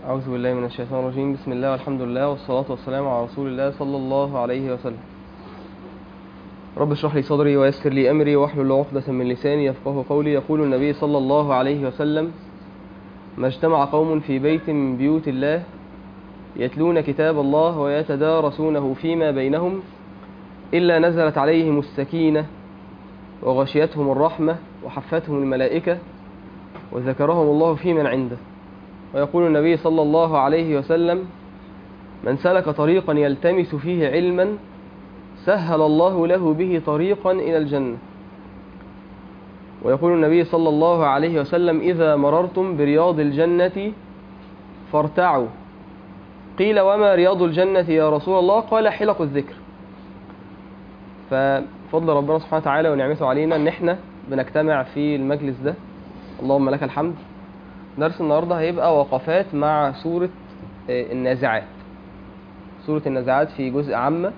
أعوذ بالله من الشيطان الرجيم بسم الله والحمد لله والصلاة والسلام على رسول الله صلى الله عليه وسلم رب اشرح لي صدري ويسر لي أمري واحلل عقدة من لساني يفقه قولي يقول النبي صلى الله عليه وسلم ما اجتمع قوم في بيت من بيوت الله يتلون كتاب الله ويتدارسونه فيما بينهم إلا نزلت عليهم السكينة وغشيتهم الرحمة وحفتهم الملائكة وذكرهم الله في من عنده ويقول النبي صلى الله عليه وسلم من سلك طريقا يلتمس فيه علما سهل الله له به طريقا إلى الجنة ويقول النبي صلى الله عليه وسلم إذا مررتم برياض الجنة فارتعوا قيل وما رياض الجنة يا رسول الله قال حلق الذكر ففضل ربنا سبحانه وتعالى ونعمته علينا ان احنا بنجتمع في المجلس ده اللهم لك الحمد درس النهارده هيبقى وقفات مع سورة النازعات سورة النازعات في جزء عامة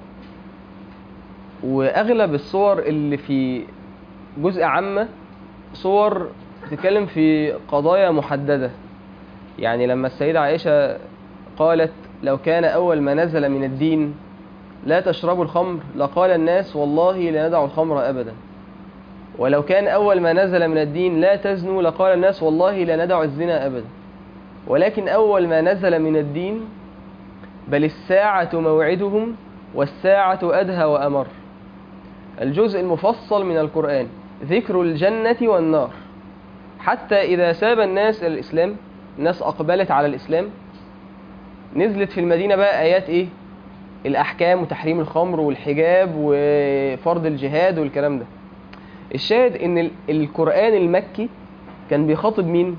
واغلب الصور اللي في جزء عامة صور بتتكلم في قضايا محددة يعني لما السيدة عائشة قالت لو كان أول ما نزل من الدين لا تشربوا الخمر لقال الناس والله لا ندع الخمر أبدا ولو كان أول ما نزل من الدين لا تزنوا لقال الناس والله لا ندع الزنا أبدا ولكن أول ما نزل من الدين بل الساعة موعدهم والساعة أدهى وأمر الجزء المفصل من القرآن ذكر الجنة والنار حتى إذا ساب الناس إلى الإسلام الناس أقبلت على الإسلام نزلت في المدينة بقى آيات إيه الأحكام وتحريم الخمر والحجاب وفرض الجهاد والكلام ده الشاهد ان القرآن المكي كان بيخاطب مين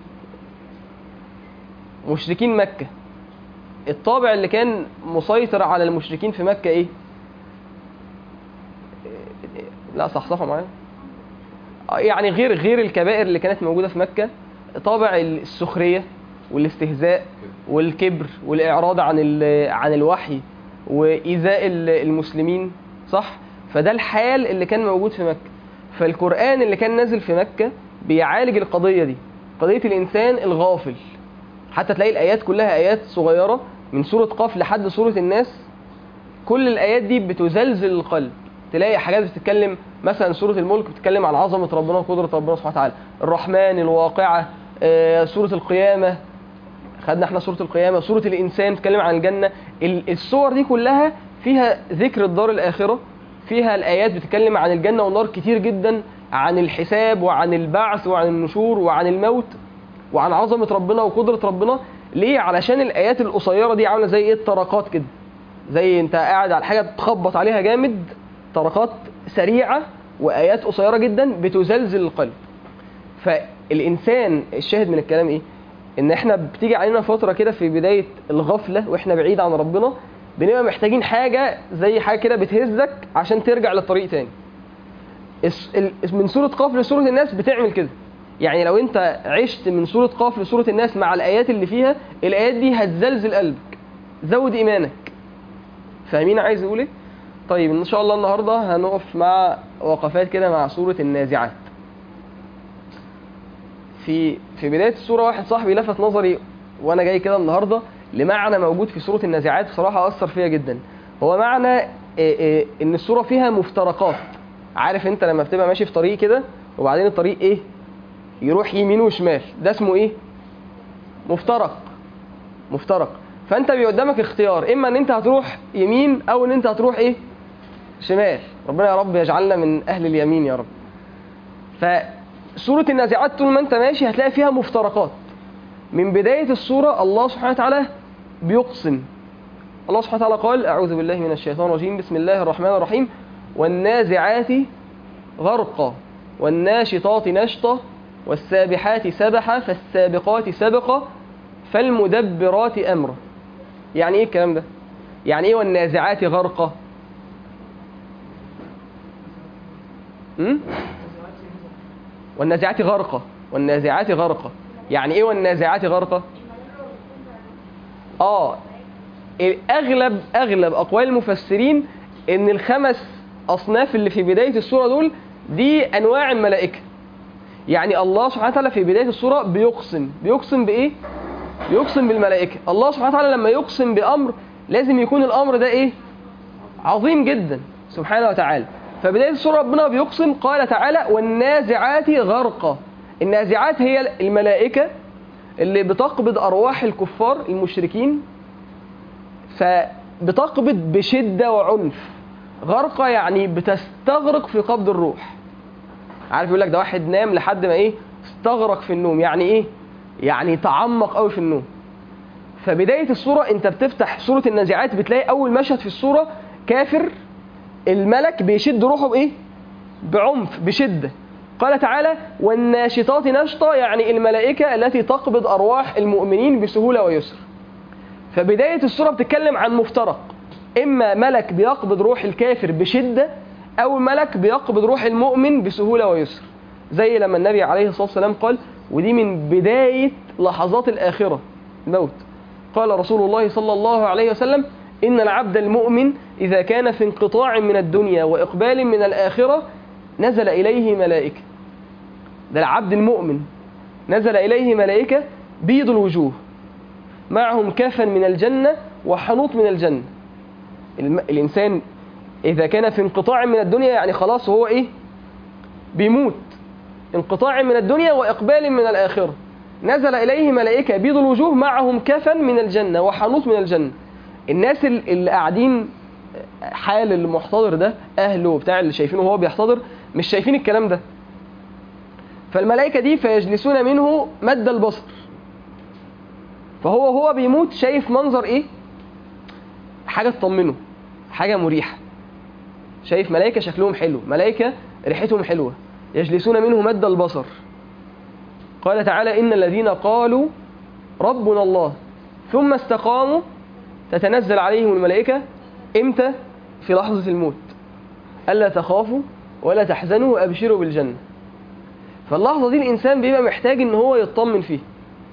مشركين مكة الطابع اللي كان مسيطر على المشركين في مكة ايه لا صحصحوا معايا يعني غير غير الكبائر اللي كانت موجودة في مكة طابع السخرية والاستهزاء والكبر والإعراض عن عن الوحي وإيذاء المسلمين صح فده الحال اللي كان موجود في مكة فالقرآن اللي كان نازل في مكة بيعالج القضية دي قضية الإنسان الغافل حتى تلاقي الآيات كلها آيات صغيرة من سورة قاف لحد سورة الناس كل الآيات دي بتزلزل القلب تلاقي حاجات بتتكلم مثلا سورة الملك بتتكلم عن عظمة ربنا وقدرة ربنا سبحانه وتعالى الرحمن الواقعة آه، سورة القيامة خدنا احنا سورة القيامة سورة الإنسان بتتكلم عن الجنة الصور دي كلها فيها ذكر الدار الآخرة فيها الآيات بتتكلم عن الجنة والنار كتير جدا عن الحساب وعن البعث وعن النشور وعن الموت وعن عظمة ربنا وقدرة ربنا ليه؟ علشان الآيات القصيرة دي عاملة زي ايه الطرقات كده زي انت قاعد على حاجة بتخبط عليها جامد طرقات سريعة وآيات قصيرة جدا بتزلزل القلب فالإنسان الشاهد من الكلام ايه؟ ان احنا بتيجي علينا فترة كده في بداية الغفلة واحنا بعيد عن ربنا بنبقى محتاجين حاجة زي حاجة كده بتهزك عشان ترجع للطريق تاني من سورة قاف لسورة الناس بتعمل كده يعني لو انت عشت من سورة قاف لسورة الناس مع الآيات اللي فيها الآيات دي هتزلزل قلبك زود إيمانك فاهمين عايز اقول ايه؟ طيب ان شاء الله النهاردة هنقف مع وقفات كده مع سورة النازعات في في بداية السورة واحد صاحبي لفت نظري وانا جاي كده النهارده لمعنى موجود في سورة النازعات بصراحة أثر فيا جدا هو معنى إيه إيه إن السورة فيها مفترقات عارف أنت لما بتبقى ماشي في طريق كده وبعدين الطريق إيه يروح يمين وشمال ده اسمه إيه مفترق مفترق فأنت بيبقى قدامك اختيار إما إن أنت هتروح يمين أو إن أنت هتروح إيه شمال ربنا يا رب يجعلنا من أهل اليمين يا رب فسورة النازعات طول ما أنت ماشي هتلاقي فيها مفترقات من بداية السورة الله سبحانه وتعالى بيقسم الله سبحانه وتعالى قال أعوذ بالله من الشيطان الرجيم بسم الله الرحمن الرحيم والنازعات غرقا والناشطات نشطا والسابحات سبحا فالسابقات سبقا فالمدبرات أمرا يعني إيه الكلام ده؟ يعني إيه والنازعات غرقا؟ م? والنازعات غرقا والنازعات غرقا يعني ايه والنازعات غرقا اه اغلب اغلب اقوال المفسرين ان الخمس اصناف اللي في بدايه السوره دول دي انواع الملائكه يعني الله سبحانه وتعالى في بدايه السوره بيقسم بيقسم بايه يقسم بالملائكة الله سبحانه وتعالى لما يقسم بأمر لازم يكون الأمر ده إيه عظيم جدا سبحانه وتعالى فبداية السورة ربنا بيقسم قال تعالى والنازعات غرقا النازعات هي الملائكة اللي بتقبض أرواح الكفار المشركين فبتقبض بشدة وعنف غرقة يعني بتستغرق في قبض الروح عارف يقول لك ده واحد نام لحد ما ايه استغرق في النوم يعني ايه يعني تعمق قوي في النوم فبداية السورة انت بتفتح سورة النازعات بتلاقي اول مشهد في السورة كافر الملك بيشد روحه بايه بعنف بشدة قال تعالى والناشطات نشطة يعني الملائكة التي تقبض أرواح المؤمنين بسهولة ويسر فبداية السورة بتتكلم عن مفترق إما ملك بيقبض روح الكافر بشدة أو ملك بيقبض روح المؤمن بسهولة ويسر زي لما النبي عليه الصلاة والسلام قال ودي من بداية لحظات الآخرة الموت قال رسول الله صلى الله عليه وسلم إن العبد المؤمن إذا كان في انقطاع من الدنيا وإقبال من الآخرة نزل إليه ملائكة ده العبد المؤمن نزل إليه ملائكة بيض الوجوه معهم كفن من الجنة وحنوط من الجنة الم... الإنسان إذا كان في انقطاع من الدنيا يعني خلاص هو إيه بيموت انقطاع من الدنيا وإقبال من الآخرة نزل إليه ملائكة بيض الوجوه معهم كفن من الجنة وحنوط من الجنة الناس اللي قاعدين حال المحتضر ده أهله بتاع اللي شايفينه وهو بيحتضر مش شايفين الكلام ده فالملائكة دي فيجلسون منه مد البصر فهو هو بيموت شايف منظر ايه حاجة تطمنه حاجة مريحة شايف ملائكة شكلهم حلو ملائكة ريحتهم حلوة يجلسون منه مد البصر قال تعالى إن الذين قالوا ربنا الله ثم استقاموا تتنزل عليهم الملائكة إمتى في لحظة الموت ألا تخافوا ولا تحزنوا وأبشروا بالجنة فاللحظة دي الإنسان بيبقى محتاج إن هو يطمن فيه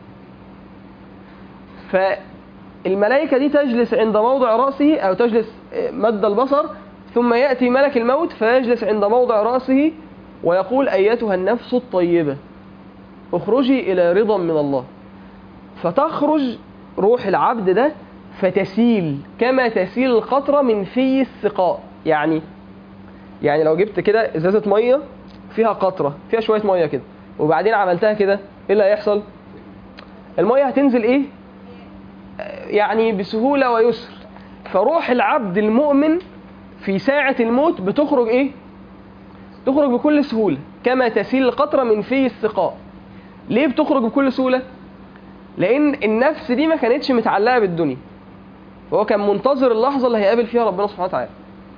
فالملائكة دي تجلس عند موضع رأسه أو تجلس مد البصر ثم يأتي ملك الموت فيجلس عند موضع رأسه ويقول أيتها النفس الطيبة اخرجي إلى رضا من الله فتخرج روح العبد ده فتسيل كما تسيل القطرة من في السقاء يعني يعني لو جبت كده ازازة مية فيها قطرة فيها شوية مية كده وبعدين عملتها كده ايه اللي هيحصل المية هتنزل ايه يعني بسهولة ويسر فروح العبد المؤمن في ساعة الموت بتخرج ايه تخرج بكل سهولة كما تسيل القطرة من في السقاء ليه بتخرج بكل سهولة لان النفس دي ما كانتش متعلقة بالدنيا فهو كان منتظر اللحظة اللي هيقابل فيها ربنا سبحانه وتعالى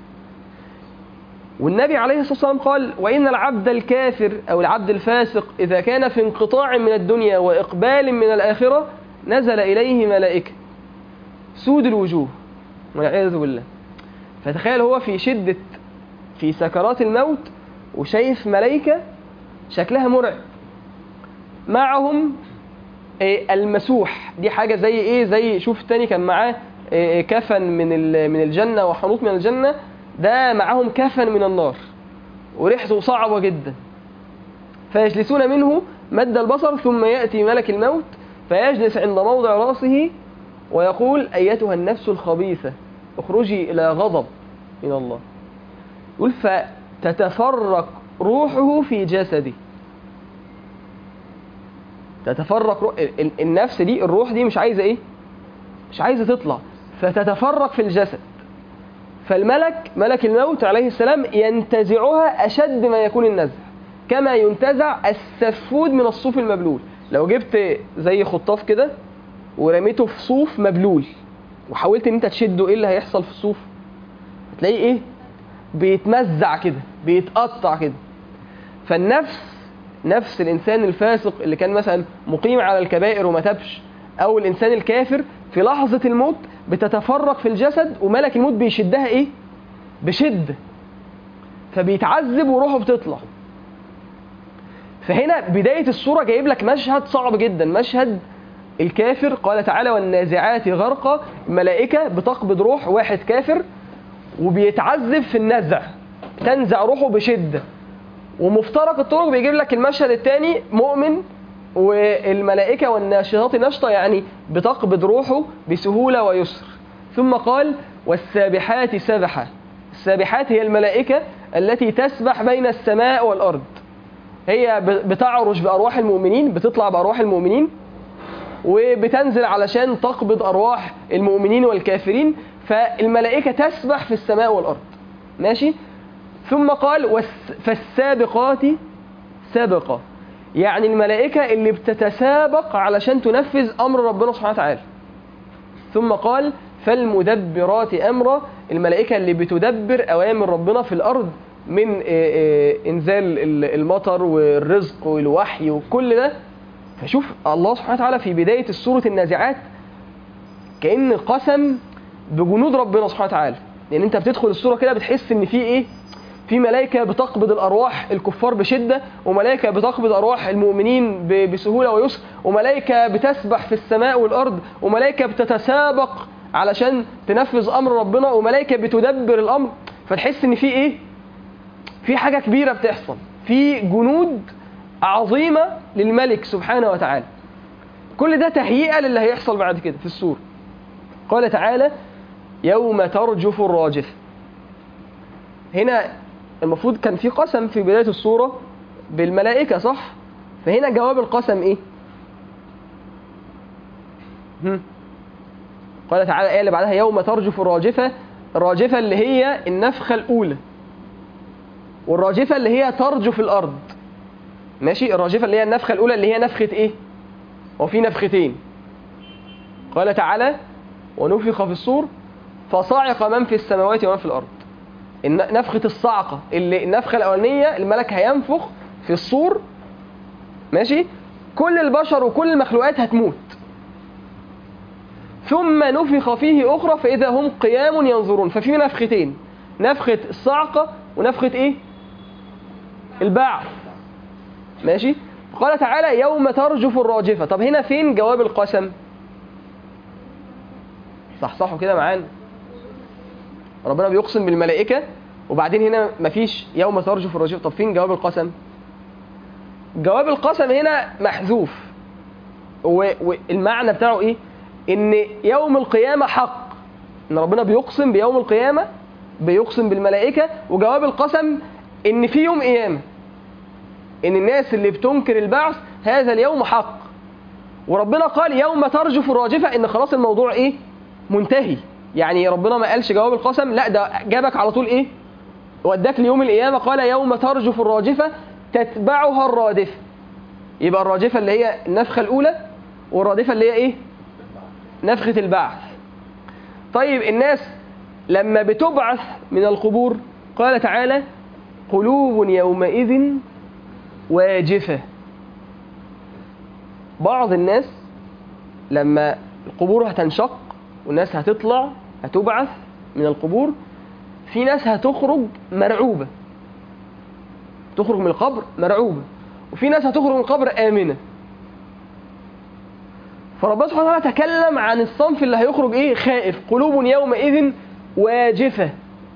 والنبي عليه الصلاة والسلام قال وإن العبد الكافر أو العبد الفاسق إذا كان في انقطاع من الدنيا وإقبال من الآخرة نزل إليه ملائكة سود الوجوه والعياذ بالله فتخيل هو في شدة في سكرات الموت وشايف ملائكة شكلها مرعب معهم المسوح دي حاجة زي ايه زي شوف التاني كان معاه كفن من من الجنة وحنوط من الجنة ده معاهم كفن من النار وريحته صعبة جدا فيجلسون منه مد البصر ثم يأتي ملك الموت فيجلس عند موضع رأسه ويقول أيتها النفس الخبيثة اخرجي إلى غضب من الله يقول فتتفرق روحه في جسده تتفرق روح النفس دي الروح دي مش عايزة ايه مش عايزة تطلع فتتفرق في الجسد فالملك ملك الموت عليه السلام ينتزعها أشد ما يكون النزع كما ينتزع السفود من الصوف المبلول لو جبت زي خطاف كده ورميته في صوف مبلول وحاولت ان انت تشده ايه اللي هيحصل في الصوف هتلاقيه ايه بيتمزع كده بيتقطع كده فالنفس نفس الانسان الفاسق اللي كان مثلا مقيم على الكبائر وما تبش او الانسان الكافر في لحظة الموت بتتفرق في الجسد وملك الموت بيشدها ايه بشدة فبيتعذب وروحه بتطلع فهنا بداية الصورة جايب لك مشهد صعب جدا مشهد الكافر قال تعالى والنازعات غرقا ملائكة بتقبض روح واحد كافر وبيتعذب في النزع تنزع روحه بشدة ومفترق الطرق بيجيب لك المشهد الثاني مؤمن والملائكة والناشطات نشطة يعني بتقبض روحه بسهولة ويسر ثم قال والسابحات سبحة السابحات هي الملائكة التي تسبح بين السماء والأرض هي ب- بتعرج بأرواح المؤمنين بتطلع بأرواح المؤمنين وبتنزل علشان تقبض أرواح المؤمنين والكافرين فالملائكة تسبح في السماء والأرض ماشي ثم قال والس- فالسابقات سابقة يعني الملائكة اللي بتتسابق علشان تنفذ أمر ربنا سبحانه وتعالى ثم قال فالمدبرات أمرا الملائكة اللي بتدبر أوامر ربنا في الأرض من آه، آه، إنزال ال- المطر والرزق والوحي وكل ده فشوف الله سبحانه وتعالى في بداية السورة النازعات كأن قسم بجنود ربنا سبحانه وتعالى لأن أنت بتدخل السورة كده بتحس إن في إيه في ملائكة بتقبض الأرواح الكفار بشدة وملائكة بتقبض أرواح المؤمنين ب- بسهولة ويسر وملائكة بتسبح في السماء والأرض وملائكة بتتسابق علشان تنفذ أمر ربنا وملائكة بتدبر الأمر فتحس إن في إيه في حاجة كبيرة بتحصل في جنود عظيمة للملك سبحانه وتعالى كل ده تهيئة للي هيحصل بعد كده في السورة قال تعالى يوم ترجف الراجفة هنا المفروض كان في قسم في بداية السورة بالملائكة صح؟ فهنا جواب القسم ايه؟ هم. قال تعالى الآية اللي بعدها يوم ترجف الراجفة الراجفة اللي هي النفخة الأولى والراجفة اللي هي ترجف الأرض ماشي الراجفة اللي هي النفخة الأولى اللي هي نفخة إيه؟ وفي نفختين قال تعالى ونفخ في الصور فصعق من في السماوات ومن في الأرض الن- نفخة الصعقة اللي النفخة الأولانية الملك هينفخ في الصور ماشي كل البشر وكل المخلوقات هتموت ثم نفخ فيه أخرى فإذا هم قيام ينظرون ففي نفختين نفخة الصعقة ونفخة إيه؟ البعث ماشي قال تعالى يوم ترجف الراجفة طب هنا فين جواب القسم صح صح كده معانا ربنا بيقسم بالملائكة وبعدين هنا مفيش يوم ترجف الراجفة طب فين جواب القسم جواب القسم هنا محذوف و- والمعنى بتاعه ايه ان يوم القيامة حق ان ربنا بيقسم بيوم القيامة بيقسم بالملائكة وجواب القسم ان في يوم قيامة ان الناس اللي بتنكر البعث هذا اليوم حق وربنا قال يوم ترجف الراجفة ان خلاص الموضوع ايه منتهي يعني ربنا ما قالش جواب القسم لا ده جابك على طول ايه وداك ليوم القيامة قال يوم ترجف الراجفة تتبعها الرادفة يبقى الراجفة اللي هي النفخة الأولى والرادفة اللي هي ايه نفخة البعث طيب الناس لما بتبعث من القبور قال تعالى قلوب يومئذ واجفة بعض الناس لما القبور هتنشق والناس هتطلع هتبعث من القبور في ناس هتخرج مرعوبة تخرج من القبر مرعوبة وفي ناس هتخرج من القبر آمنة فربنا سبحانه وتعالى تكلم عن الصنف اللي هيخرج ايه خائف قلوب يومئذ واجفة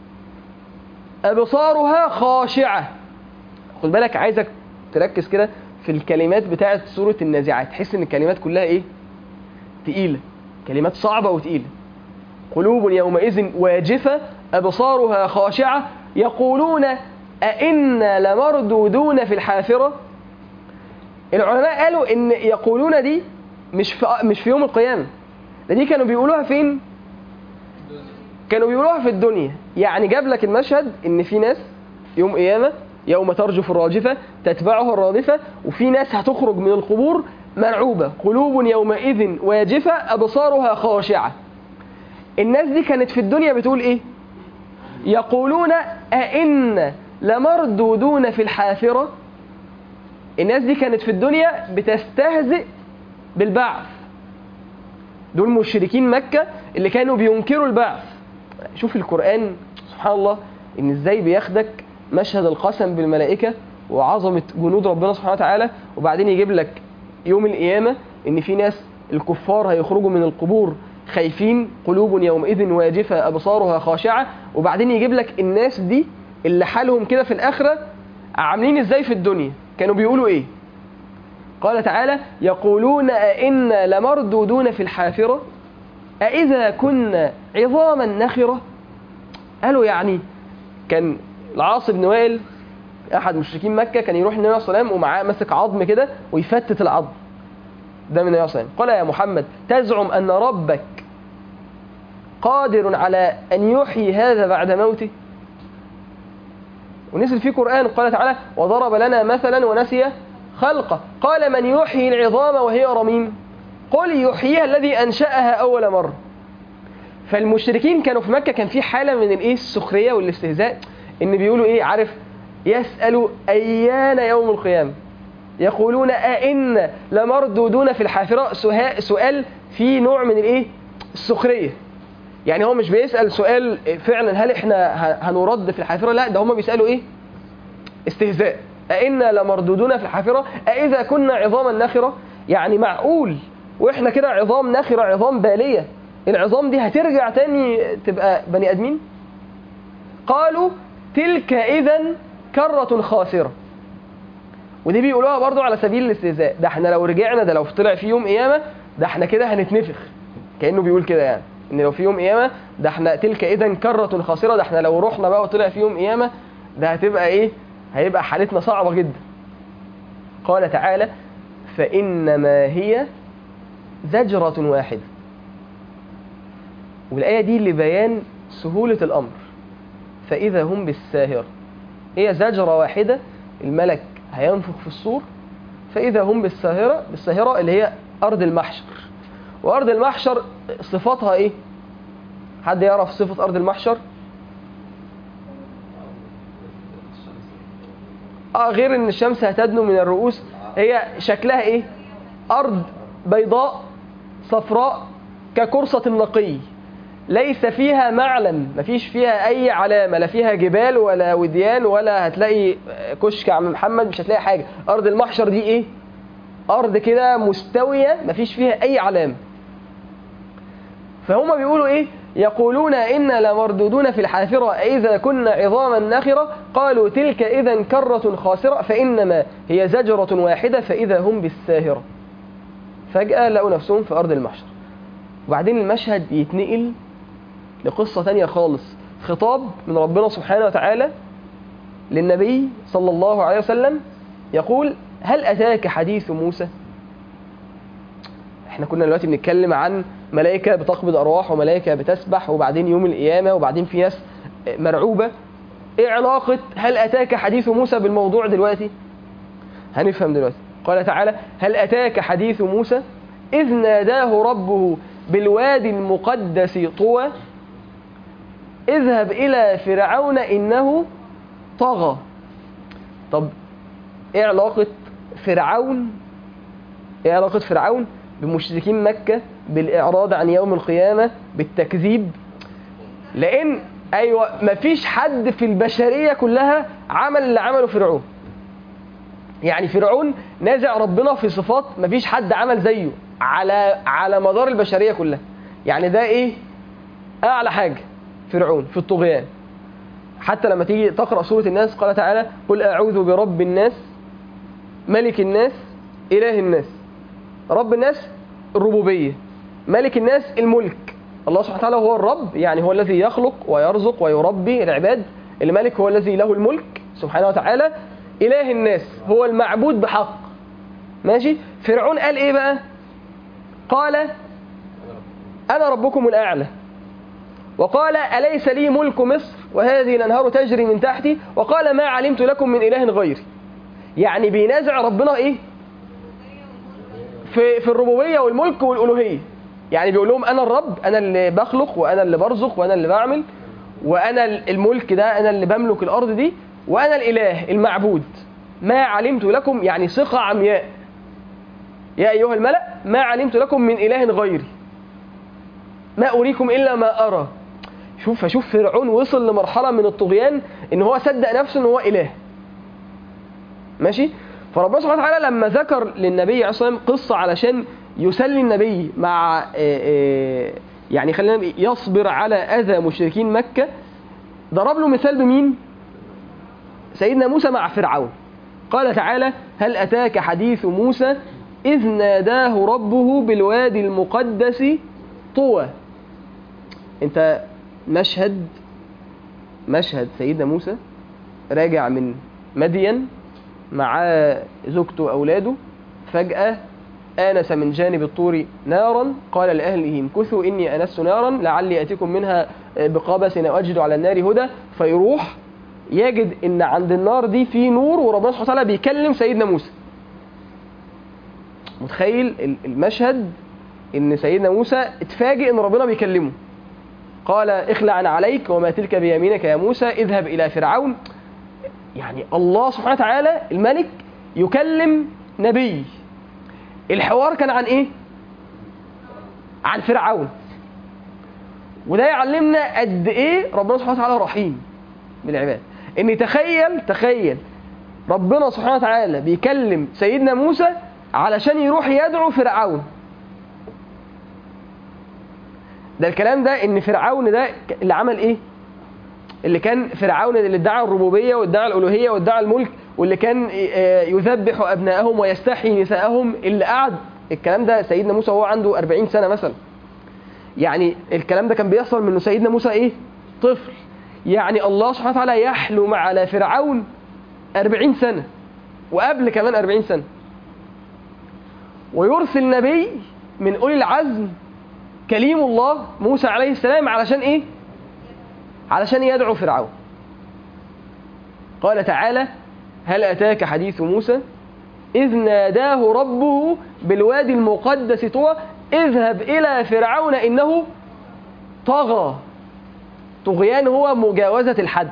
أبصارها خاشعة خد بالك عايزك تركز كده في الكلمات بتاعت سورة النازعات تحس ان الكلمات كلها ايه تقيلة كلمات صعبة وتقيلة قلوب يومئذ واجفة أبصارها خاشعة يقولون أئنا لمردودون في الحافرة العلماء قالوا إن يقولون دي مش في مش في يوم القيامة ده دي كانوا بيقولوها فين؟ كانوا بيقولوها في الدنيا يعني جاب لك المشهد إن في ناس يوم قيامة يوم ترجف الراجفة تتبعها الرادفة وفي ناس هتخرج من القبور مرعوبة قلوب يومئذ واجفة أبصارها خاشعة الناس دي كانت في الدنيا بتقول إيه يقولون أئن لمردودون في الحافرة الناس دي كانت في الدنيا بتستهزئ بالبعث دول مشركين مكة اللي كانوا بينكروا البعث شوف القرآن سبحان الله إن إزاي بياخدك مشهد القسم بالملائكة وعظمة جنود ربنا سبحانه وتعالى وبعدين يجيب لك يوم القيامة إن في ناس الكفار هيخرجوا من القبور خايفين قلوب يومئذ واجفة أبصارها خاشعة وبعدين يجيب لك الناس دي اللي حالهم كده في الآخرة عاملين إزاي في الدنيا كانوا بيقولوا إيه قال تعالى يقولون أئنا لمردودون في الحافرة أإذا كنا عظاما نخرة قالوا يعني كان العاص بن وائل أحد مشركين مكة كان يروح النبي صلى الله عليه وسلم ومعاه ماسك عظم كده ويفتت العظم ده من النبي صلى الله عليه وسلم قال يا محمد تزعم أن ربك قادر على أن يحيي هذا بعد موته ونزل في قرآن قال تعالى وضرب لنا مثلا ونسي خلقه قال من يحيي العظام وهي رميم قل يحييها الذي أنشأها أول مرة فالمشركين كانوا في مكة كان في حالة من الايه السخرية والاستهزاء ان بيقولوا ايه عارف يسأل أيان يوم القيامة يقولون أئن لمردودون في الحافرة سها- سؤال في نوع من الايه السخرية يعني هو مش بيسأل سؤال فعلا هل احنا ه- هنرد في الحافرة لا ده هم بيسألوا ايه استهزاء أئنا لمردودون في الحافرة أإذا كنا عظاما نخرة يعني معقول وإحنا كده عظام نخرة عظام بالية العظام دي هترجع تاني تبقى بني آدمين قالوا تلك إذا كرة خاسرة ودي بيقولوها برضو على سبيل الاستهزاء ده احنا لو رجعنا ده لو طلع في يوم قيامة ده احنا كده هنتنفخ كأنه بيقول كده يعني ان لو في يوم قيامة ده احنا تلك إذا كرة خاسرة ده احنا لو رحنا بقى وطلع في يوم قيامة ده هتبقى ايه هيبقى حالتنا صعبة جدا قال تعالى فإنما هي زجرة واحدة والآية دي لبيان سهولة الأمر فإذا هم بالساهرة هي زجرة واحدة الملك هينفخ في الصور فإذا هم بالساهرة بالساهرة اللي هي أرض المحشر وأرض المحشر صفاتها إيه؟ حد يعرف صفة أرض المحشر؟ اه غير ان الشمس هتدنو من الرؤوس هي شكلها ايه ارض بيضاء صفراء ككرصة النقي ليس فيها معلم مفيش فيها اي علامة لا فيها جبال ولا وديان ولا هتلاقي كشك عم محمد مش هتلاقي حاجة ارض المحشر دي ايه ارض كده مستوية مفيش فيها اي علامة فهم بيقولوا ايه يقولون إنا لمردودون في الحافرة إذا كنا عظاما نخرة قالوا تلك إذا كرة خاسرة فإنما هي زجرة واحدة فإذا هم بالساهرة فجأة لقوا نفسهم في أرض المحشر وبعدين المشهد يتنقل لقصة تانية خالص خطاب من ربنا سبحانه وتعالى للنبي صلى الله عليه وسلم يقول هل أتاك حديث موسى احنا كنا دلوقتي بنتكلم عن ملائكة بتقبض أرواح وملائكة بتسبح وبعدين يوم القيامة وبعدين في ناس مرعوبة ايه علاقة هل أتاك حديث موسى بالموضوع دلوقتي هنفهم دلوقتي قال تعالى هل أتاك حديث موسى إذ ناداه ربه بالوادي المقدس طوى اذهب إلى فرعون إنه طغى طب ايه علاقة فرعون ايه علاقة فرعون بمشركين مكة بالإعراض عن يوم القيامة بالتكذيب لأن أيوة مفيش حد في البشرية كلها عمل اللي عمله فرعون يعني فرعون نازع ربنا في صفات مفيش حد عمل زيه على على مدار البشرية كلها يعني ده إيه أعلى حاجة فرعون في الطغيان حتى لما تيجي تقرأ سورة الناس قال تعالى قل أعوذ برب الناس ملك الناس إله الناس رب الناس الربوبية ملك الناس الملك الله سبحانه وتعالى هو الرب يعني هو الذي يخلق ويرزق ويربي العباد الملك هو الذي له الملك سبحانه وتعالى إله الناس هو المعبود بحق ماشي فرعون قال إيه بقى قال أنا ربكم الأعلى وقال أليس لي ملك مصر وهذه الأنهار تجري من تحتي وقال ما علمت لكم من إله غيري يعني بينازع ربنا إيه في في الربوبيه والملك والالوهيه يعني بيقول لهم انا الرب انا اللي بخلق وانا اللي برزق وانا اللي بعمل وانا الملك ده انا اللي بملك الارض دي وانا الاله المعبود ما علمت لكم يعني ثقه عمياء يا ايها الملا ما علمت لكم من اله غيري ما اريكم الا ما ارى شوف فشوف فرعون وصل لمرحله من الطغيان ان هو صدق نفسه ان هو اله ماشي فربنا سبحانه وتعالى لما ذكر للنبي عليه الصلاه والسلام قصه علشان يسلي النبي مع يعني خلينا يصبر على اذى مشركين مكه ضرب له مثال بمين؟ سيدنا موسى مع فرعون قال تعالى هل أتاك حديث موسى إذ ناداه ربه بالوادي المقدس طوى انت مشهد مشهد سيدنا موسى راجع من مدين مع زوجته وأولاده فجأة آنس من جانب الطور نارا قال لأهله امكثوا إني آنست نارا لعلي أتيكم منها بقبس أو أجد على النار هدى فيروح يجد إن عند النار دي في نور وربنا سبحانه وتعالى بيكلم سيدنا موسى متخيل المشهد إن سيدنا موسى اتفاجئ إن ربنا بيكلمه قال اخلع عليك وما تلك بيمينك يا موسى اذهب إلى فرعون يعني الله سبحانه وتعالى الملك يكلم نبي الحوار كان عن ايه عن فرعون وده يعلمنا قد ايه ربنا سبحانه وتعالى رحيم بالعباد ان تخيل تخيل ربنا سبحانه وتعالى بيكلم سيدنا موسى علشان يروح يدعو فرعون ده الكلام ده ان فرعون ده اللي عمل ايه اللي كان فرعون اللي ادعى الربوبيه وادعى الالوهيه وادعى الملك واللي كان يذبح ابنائهم ويستحيي نساءهم اللي قعد الكلام ده سيدنا موسى وهو عنده 40 سنه مثلا يعني الكلام ده كان بيحصل من سيدنا موسى ايه طفل يعني الله سبحانه وتعالى يحلم على فرعون 40 سنه وقبل كمان 40 سنه ويرسل نبي من اولي العزم كليم الله موسى عليه السلام علشان ايه علشان يدعو فرعون قال تعالى هل أتاك حديث موسى إذ ناداه ربه بالوادي المقدس طوى اذهب إلى فرعون إنه طغى طغيان هو مجاوزة الحد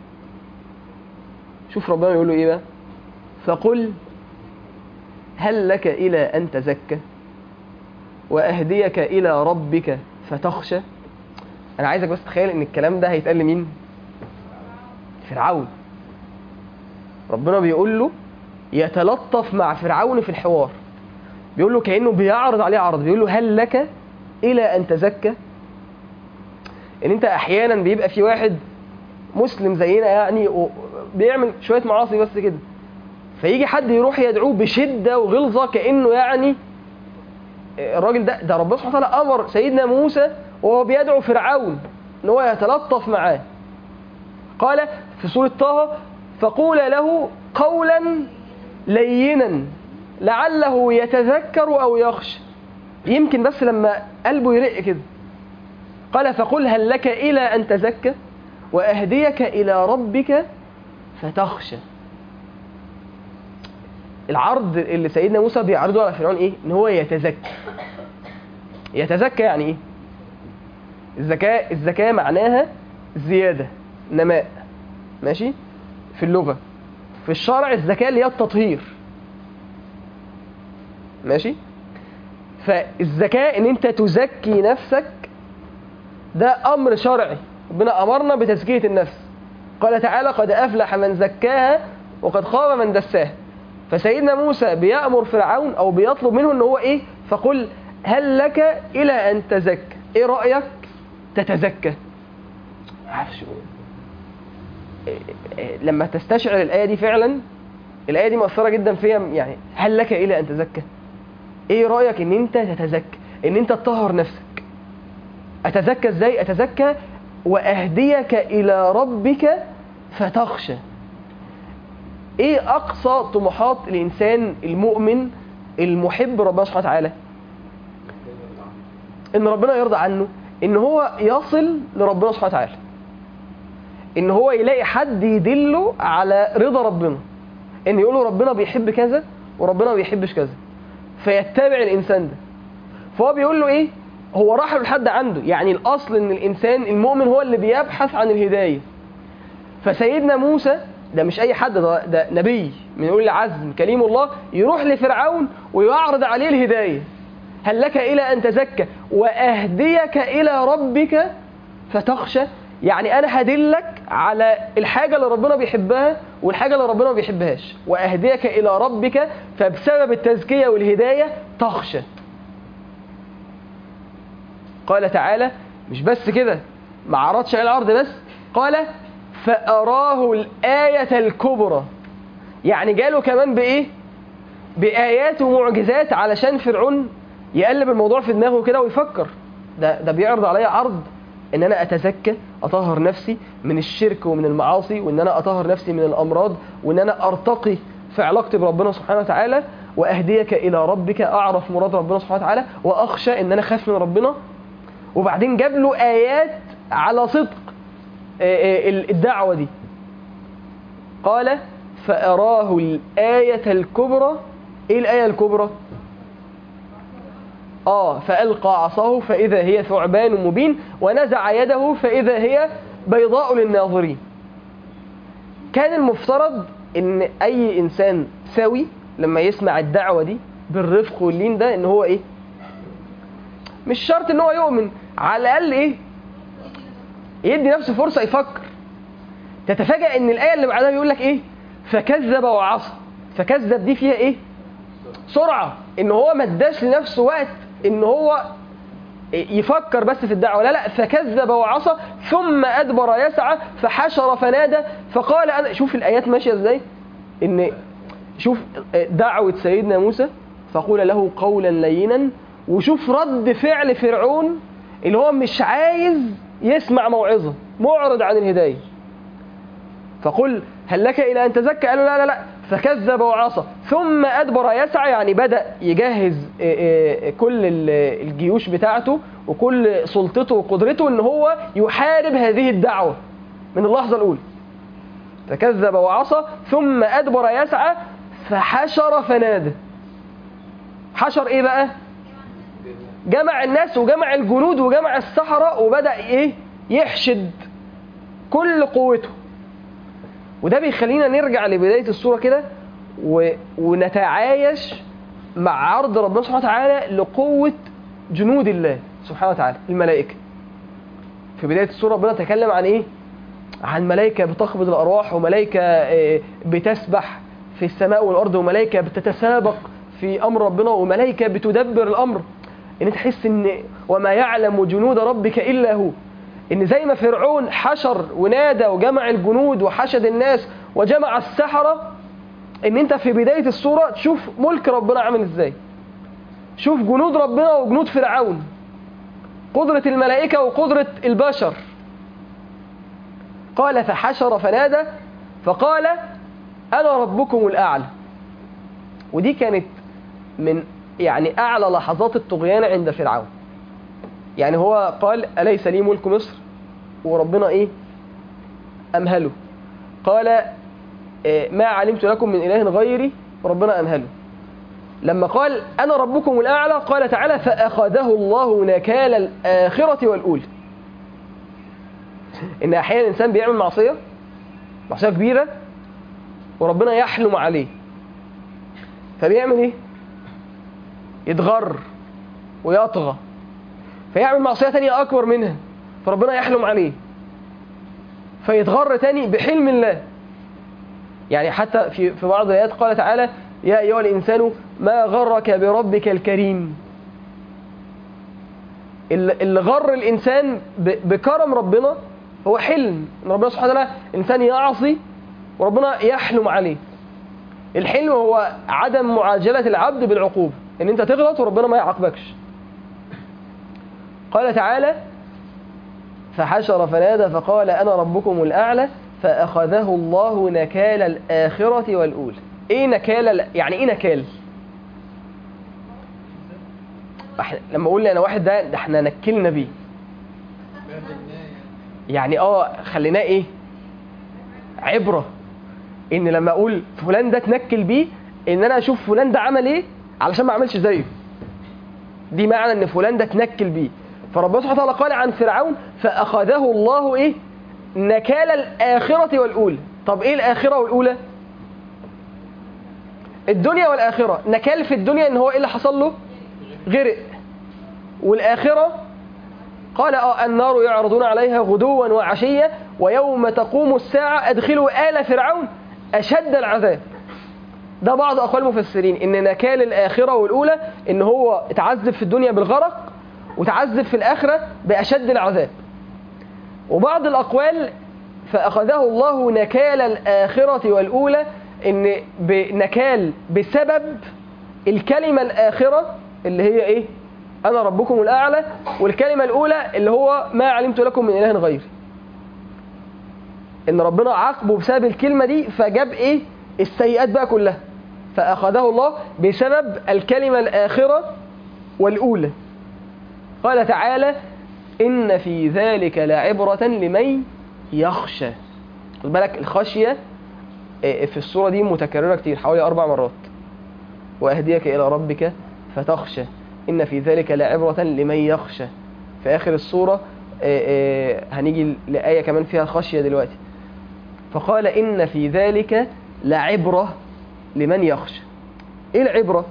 شوف ربنا يقول له إيه بقى فقل هل لك إلى أن تزكى وأهديك إلى ربك فتخشى أنا عايزك بس تخيل إن الكلام ده هيتقال لمين فرعون ربنا بيقول له يتلطف مع فرعون في الحوار بيقول له كأنه بيعرض عليه عرض بيقول له هل لك إلى أن تزكى إن أنت أحيانا بيبقى في واحد مسلم زينا يعني بيعمل شوية معاصي بس كده فيجي حد يروح يدعوه بشدة وغلظة كأنه يعني الراجل ده ده ربنا سبحانه وتعالى أمر سيدنا موسى وهو بيدعو فرعون إن هو يتلطف معاه قال في سورة طه فقول له قولا لينا لعله يتذكر أو يخشى يمكن بس لما قلبه يرق كده قال فقل هل لك إلى أن تزكى وأهديك إلى ربك فتخشى العرض اللي سيدنا موسى بيعرضه على فرعون ايه ان هو يتزكى يتزكى يعني ايه الزكاة الزكاة معناها زيادة نماء ماشي في اللغة في الشرع الزكاة اللي هي التطهير ماشي فالزكاة ان انت تزكي نفسك ده امر شرعي ربنا امرنا بتزكية النفس قال تعالى قد افلح من زكاها وقد خاب من دساها فسيدنا موسى بيأمر فرعون او بيطلب منه ان هو ايه فقل هل لك الى ان تزكى ايه رأيك تتزكى عارفش لما تستشعر الآية دي فعلا الآية دي مؤثرة جدا فيها يعني هل لك إلى أن تزكى إيه رأيك إن أنت تتزكى إن أنت تطهر نفسك أتزكى إزاي أتزكى وأهديك إلى ربك فتخشى إيه أقصى طموحات الإنسان المؤمن المحب ربنا سبحانه وتعالى إن ربنا يرضى عنه إن هو يصل لربنا سبحانه وتعالى ان هو يلاقي حد يدله على رضا ربنا ان يقول له ربنا بيحب كذا وربنا ما بيحبش كذا فيتبع الانسان ده فهو بيقول له ايه هو راح لحد عنده يعني الاصل ان الانسان المؤمن هو اللي بيبحث عن الهدايه فسيدنا موسى ده مش اي حد ده, ده نبي من اولي العزم كليم الله يروح لفرعون ويعرض عليه الهدايه هل لك الى ان تزكى واهديك الى ربك فتخشى يعني انا هدلك على الحاجه اللي ربنا بيحبها والحاجه اللي ربنا ما بيحبهاش واهديك الى ربك فبسبب التزكيه والهدايه تخشى قال تعالى مش بس كده ما عرضش على العرض بس قال فاراه الايه الكبرى يعني جاله كمان بايه بايات ومعجزات علشان فرعون يقلب الموضوع في دماغه كده ويفكر ده ده بيعرض عليا عرض ان انا اتزكى اطهر نفسي من الشرك ومن المعاصي وان انا اطهر نفسي من الامراض وان انا ارتقي في علاقتي بربنا سبحانه وتعالى واهديك الى ربك اعرف مراد ربنا سبحانه وتعالى واخشى ان انا اخاف من ربنا وبعدين جاب له ايات على صدق آه، آه، الدعوه دي قال فاراه الايه الكبرى ايه الايه الكبرى اه فالقى عصاه فاذا هي ثعبان مبين ونزع يده فاذا هي بيضاء للناظرين كان المفترض ان اي انسان سوي لما يسمع الدعوه دي بالرفق واللين ده ان هو ايه مش شرط ان هو يؤمن على الاقل ايه يدي نفسه فرصه يفكر تتفاجأ ان الايه اللي بعدها بيقول لك ايه فكذب وعصى فكذب دي فيها ايه سرعه ان هو ما اداش لنفسه وقت ان هو يفكر بس في الدعوه لا لا فكذب وعصى ثم ادبر يسعى فحشر فنادى فقال انا شوف الايات ماشيه ازاي ان شوف دعوه سيدنا موسى فقول له قولا لينا وشوف رد فعل فرعون اللي هو مش عايز يسمع موعظه معرض عن الهدايه فقل هل لك الى ان تزكى قالوا لا لا لا فكذب وعصى ثم ادبر يسعى يعني بدا يجهز آه، آه، كل ال- الجيوش بتاعته وكل سلطته وقدرته ان هو يحارب هذه الدعوه من اللحظه الاولى فكذب وعصى ثم ادبر يسعى فحشر فنادى حشر ايه بقى جمع الناس وجمع الجنود وجمع السحرة وبدأ ايه يحشد كل قوته وده بيخلينا نرجع لبداية الصورة كده و... ونتعايش مع عرض ربنا سبحانه وتعالى لقوة جنود الله سبحانه وتعالى الملائكة في بداية الصورة ربنا تكلم عن ايه عن ملائكة بتقبض الأرواح وملائكة آه، بتسبح في السماء والأرض وملائكة بتتسابق في أمر ربنا وملائكة بتدبر الأمر إن تحس إن وما يعلم جنود ربك إلا هو إن زي ما فرعون حشر ونادى وجمع الجنود وحشد الناس وجمع السحرة إن أنت في بداية الصورة تشوف ملك ربنا عامل إزاي شوف جنود ربنا وجنود فرعون قدرة الملائكة وقدرة البشر قال فحشر فنادى فقال أنا ربكم الأعلى ودي كانت من يعني أعلى لحظات الطغيان عند فرعون يعني هو قال أليس لي ملك مصر وربنا إيه أمهله قال إيه، ما علمت لكم من إله غيري وربنا أمهله لما قال أنا ربكم الأعلى قال تعالى فأخذه الله نكال الآخرة والأولى إن أحيانا الإنسان بيعمل معصية معصية كبيرة وربنا يحلم عليه فبيعمل إيه؟ يتغر ويطغى فيعمل معصية تانية أكبر منها فربنا يحلم عليه فيتغر تاني بحلم الله يعني حتى في في بعض الآيات قال تعالى يا أيها الإنسان ما غرك بربك الكريم اللي اللي غر الإنسان ب- بكرم ربنا هو حلم إن ربنا سبحانه وتعالى الإنسان يعصي وربنا يحلم عليه الحلم هو عدم معاجلة العبد بالعقوبة إن أنت تغلط وربنا ما يعاقبكش قال تعالى فحشر فنادى فقال أنا ربكم الأعلى فأخذه الله نكال الآخرة والأولى إيه نكال ال- يعني إيه نكال؟ إحنا- لما أقول لي أنا واحد ده, ده إحنا نكلنا بيه يعني اه خليناه ايه عبره ان لما اقول فلان ده اتنكل بيه ان انا اشوف فلان ده عمل ايه علشان ما اعملش زيه دي معنى ان فلان ده اتنكل بيه فربنا سبحانه وتعالى قال عن فرعون فاخذه الله ايه نكال الاخره والاولى طب ايه الاخره والاولى الدنيا والاخره نكال في الدنيا ان هو ايه اللي حصل له غرق والاخره قال اه النار يعرضون عليها غدوا وعشيا ويوم تقوم الساعة أدخلوا آل فرعون أشد العذاب ده بعض أقوال المفسرين إن نكال الآخرة والأولى إن هو اتعذب في الدنيا بالغرق وتعذب في الآخرة بأشد العذاب وبعض الأقوال فأخذه الله نكال الآخرة والأولى ان بنكال بسبب الكلمة الآخرة اللي هي ايه انا ربكم الاعلى والكلمة الاولى اللي هو ما علمت لكم من اله غيري ان ربنا عاقبه بسبب الكلمة دي فجاب ايه السيئات بقى كلها فاخذه الله بسبب الكلمة الاخرة والاولى قال تعالى ان في ذلك لعبرة لمن يخشى خد بالك الخشية آه، في الصورة دي متكررة كتير حوالي أربع مرات وأهديك إلى ربك فتخشى إن في ذلك لعبرة لمن يخشى في آخر الصورة آه، آه، هنيجي لآية كمان فيها خشية دلوقتي فقال إن في ذلك لعبرة لمن يخشى إيه العبرة؟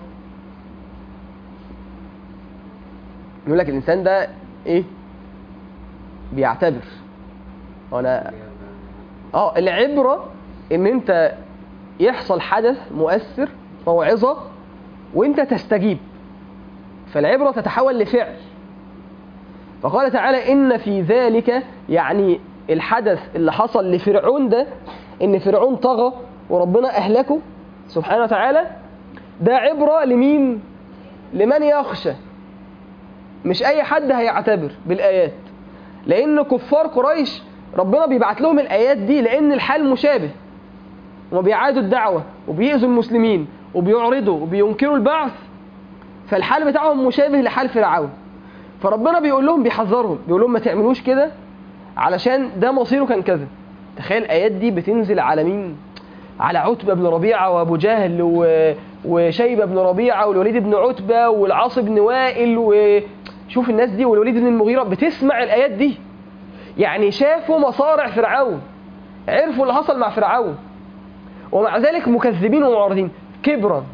يقول لك الإنسان ده إيه؟ بيعتبر وأنا اه العبرة ان انت يحصل حدث مؤثر موعظة وانت تستجيب فالعبرة تتحول لفعل فقال تعالى ان في ذلك يعني الحدث اللي حصل لفرعون ده ان فرعون طغى وربنا اهلكه سبحانه وتعالى ده عبرة لمين لمن يخشى مش اي حد هيعتبر بالايات لان كفار قريش ربنا بيبعت لهم الايات دي لان الحال مشابه وما بيعادوا الدعوه وبيأذوا المسلمين وبيعرضوا وبينكروا البعث فالحال بتاعهم مشابه لحال فرعون فربنا بيقول لهم بيحذرهم بيقول لهم ما تعملوش كده علشان ده مصيره كان كذا تخيل الايات دي بتنزل على مين على عتبة بن ربيعة وابو جهل و... وشيبة بن ربيعة والوليد بن عتبة والعاص بن وائل وشوف الناس دي والوليد بن المغيرة بتسمع الآيات دي يعني شافوا مصارع فرعون عرفوا اللي حصل مع فرعون ومع ذلك مكذبين ومعرضين كبرا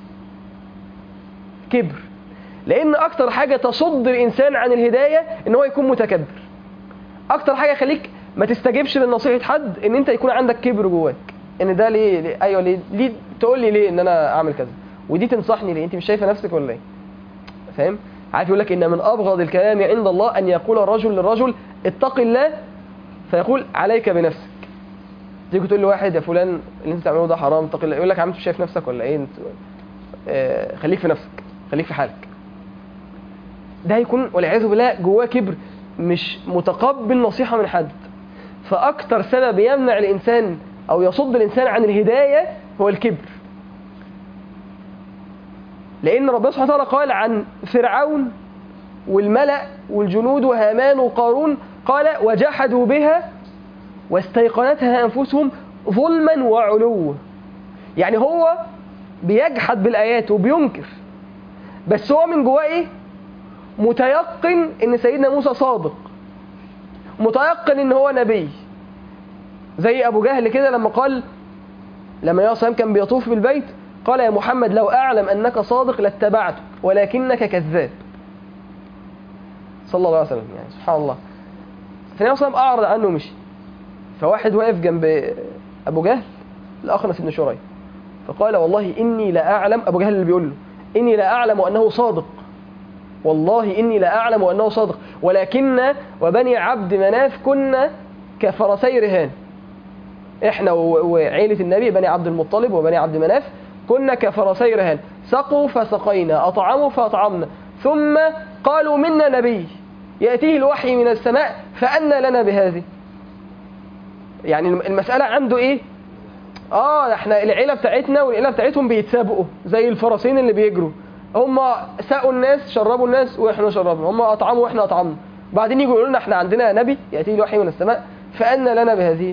كبر لأن أكتر حاجة تصد الإنسان عن الهداية إن هو يكون متكبر أكتر حاجة يخليك ما تستجبش لنصيحة حد إن أنت يكون عندك كبر جواك إن ده ليه, ليه أيوه ليه, ليه تقول لي ليه إن أنا أعمل كذا ودي تنصحني ليه أنت مش شايفة نفسك ولا إيه فاهم عارف يقول لك إن من أبغض الكلام عند الله أن يقول الرجل للرجل اتق الله فيقول عليك بنفسك تيجي تقول لواحد يا فلان اللي انت بتعمله ده حرام اتق الله يقول لك يا عم انت مش شايف نفسك ولا ايه انت آه خليك في نفسك خليك في حالك ده هيكون والعياذ بالله جواه كبر مش متقبل نصيحه من حد فاكتر سبب يمنع الانسان او يصد الانسان عن الهدايه هو الكبر لان ربنا سبحانه وتعالى قال عن فرعون والملأ والجنود وهامان وقارون قال وجحدوا بها واستيقنتها أنفسهم ظلما وعلوا يعني هو بيجحد بالآيات وبينكر بس هو من جواه إيه؟ متيقن إن سيدنا موسى صادق متيقن إن هو نبي زي أبو جهل كده لما قال لما يا صلى كان بيطوف بالبيت قال يا محمد لو أعلم أنك صادق لاتبعتك ولكنك كذاب صلى الله عليه وسلم يعني سبحان الله فالنبي صلى الله عليه وسلم أعرض عنه ومشي فواحد واقف جنب أبو جهل الأخنس بن شريح فقال والله إني لا أعلم أبو جهل اللي بيقول له إني لا أعلم أنه صادق والله إني لا أعلم أنه صادق ولكن وبني عبد مناف كنا كفرسي رهان إحنا وعيلة النبي بني عبد المطلب وبني عبد مناف كنا كفرسي رهان سقوا فسقينا أطعموا فأطعمنا ثم قالوا منا نبي يأتيه الوحي من السماء فأنا لنا بهذه يعني المسألة عنده إيه آه إحنا العيلة بتاعتنا والعيلة بتاعتهم بيتسابقوا زي الفرسين اللي بيجروا هم سقوا الناس شربوا الناس وإحنا شربنا هم أطعموا وإحنا أطعمنا بعدين يجوا يقولوا لنا إحنا عندنا نبي يأتيه الوحي من السماء فأنا لنا بهذه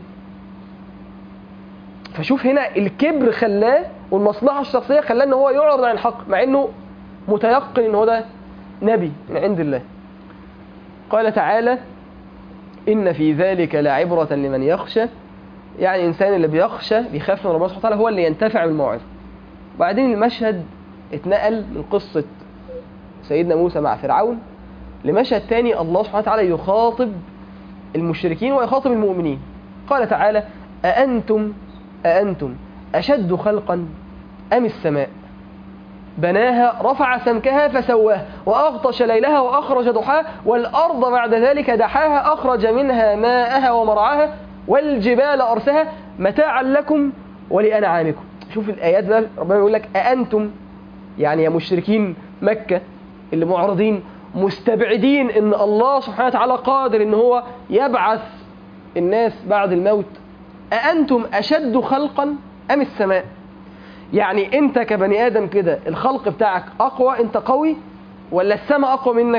فشوف هنا الكبر خلاه والمصلحة الشخصية خلاه إن هو يعرض عن الحق مع إنه متيقن إن هو ده نبي من عند الله قال تعالى إن في ذلك لعبرة لمن يخشى يعني الإنسان اللي بيخشى بيخاف من ربنا سبحانه وتعالى هو اللي ينتفع بالموعظة وبعدين المشهد اتنقل من قصة سيدنا موسى مع فرعون لمشهد تاني الله سبحانه وتعالى يخاطب المشركين ويخاطب المؤمنين قال تعالى أأنتم أأنتم أشد خلقا أم السماء بناها رفع سمكها فسواها وأغطش ليلها وأخرج ضحاها والأرض بعد ذلك دحاها أخرج منها ماءها ومرعاها والجبال أرسها متاعا لكم ولأنعامكم شوف الايات بقى ربنا بيقول لك اانتم يعني يا مشركين مكه اللي معرضين مستبعدين ان الله سبحانه وتعالى قادر ان هو يبعث الناس بعد الموت أأنتم أشد خلقا أم السماء يعني أنت كبني آدم كده الخلق بتاعك أقوى أنت قوي ولا السماء أقوى منك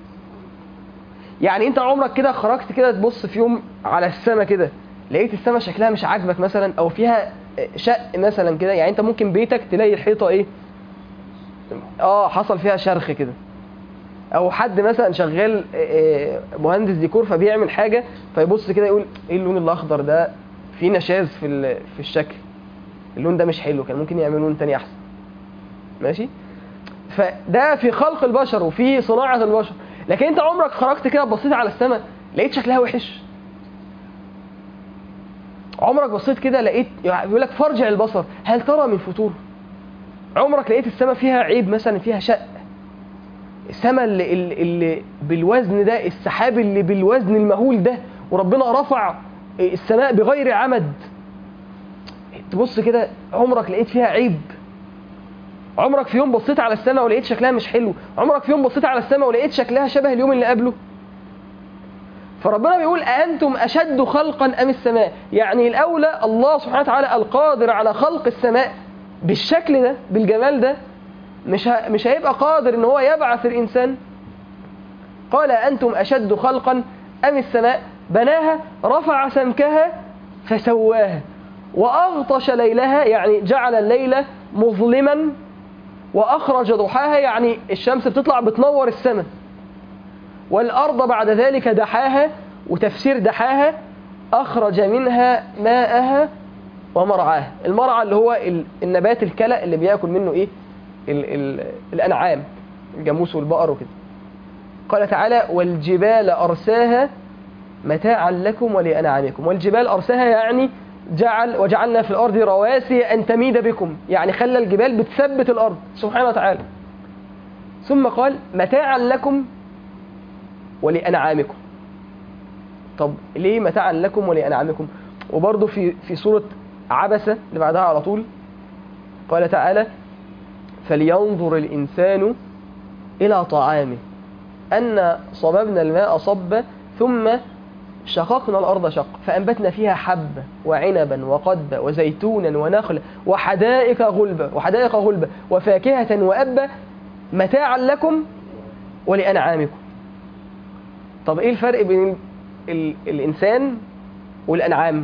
يعني أنت عمرك كده خرجت كده تبص في يوم على السماء كده لقيت السماء شكلها مش عاجبك مثلا أو فيها شق مثلا كده يعني أنت ممكن بيتك تلاقي الحيطة إيه اه حصل فيها شرخ كده او حد مثلا شغال آه، مهندس ديكور فبيعمل حاجه فيبص كده يقول ايه اللون الاخضر ده في نشاز في ال- في الشكل اللون ده مش حلو كان ممكن يعمل لون تاني احسن ماشي فده في خلق البشر وفي صناعه البشر لكن انت عمرك خرجت كده بصيت على السماء لقيت شكلها وحش عمرك بصيت كده لقيت يعني بيقول لك فارجع البصر هل ترى من فطور عمرك لقيت السماء فيها عيب مثلا فيها شق السماء اللي, اللي, اللي بالوزن ده السحاب اللي بالوزن المهول ده وربنا رفع السماء بغير عمد تبص كده عمرك لقيت فيها عيب عمرك في يوم بصيت على السماء ولقيت شكلها مش حلو عمرك في يوم بصيت على السماء ولقيت شكلها شبه اليوم اللي قبله فربنا بيقول أأنتم أشد خلقا أم السماء يعني الأولى الله سبحانه وتعالى القادر على خلق السماء بالشكل ده بالجمال ده مش ه... مش هيبقى قادر ان هو يبعث الانسان قال انتم اشد خلقا ام السماء بناها رفع سمكها فسواها واغطش ليلها يعني جعل الليل مظلما واخرج ضحاها يعني الشمس بتطلع بتنور السماء والارض بعد ذلك دحاها وتفسير دحاها اخرج منها ماءها ومرعاها المرعى اللي هو ال- النبات الكلى اللي بياكل منه ايه ال ال الأنعام الجاموس والبقر وكده قال تعالى والجبال أرساها متاعا لكم ولأنعامكم والجبال أرساها يعني جعل وجعلنا في الأرض رواسي أن تميد بكم يعني خلى الجبال بتثبت الأرض سبحانه وتعالى ثم قال متاعا لكم ولأنعامكم طب ليه متاعا لكم ولأنعامكم وبرضه في في سورة عبسة اللي بعدها على طول قال تعالى فلينظر الإنسان إلى طعامه أن صببنا الماء صبا ثم شققنا الأرض شق فأنبتنا فيها حبة وعنبا وقدبا وزيتونا ونخلا وحدائق غلبة وحدائق غلبة وفاكهة وأبا متاعا لكم ولأنعامكم طب إيه الفرق بين ال... ال... الإنسان والأنعام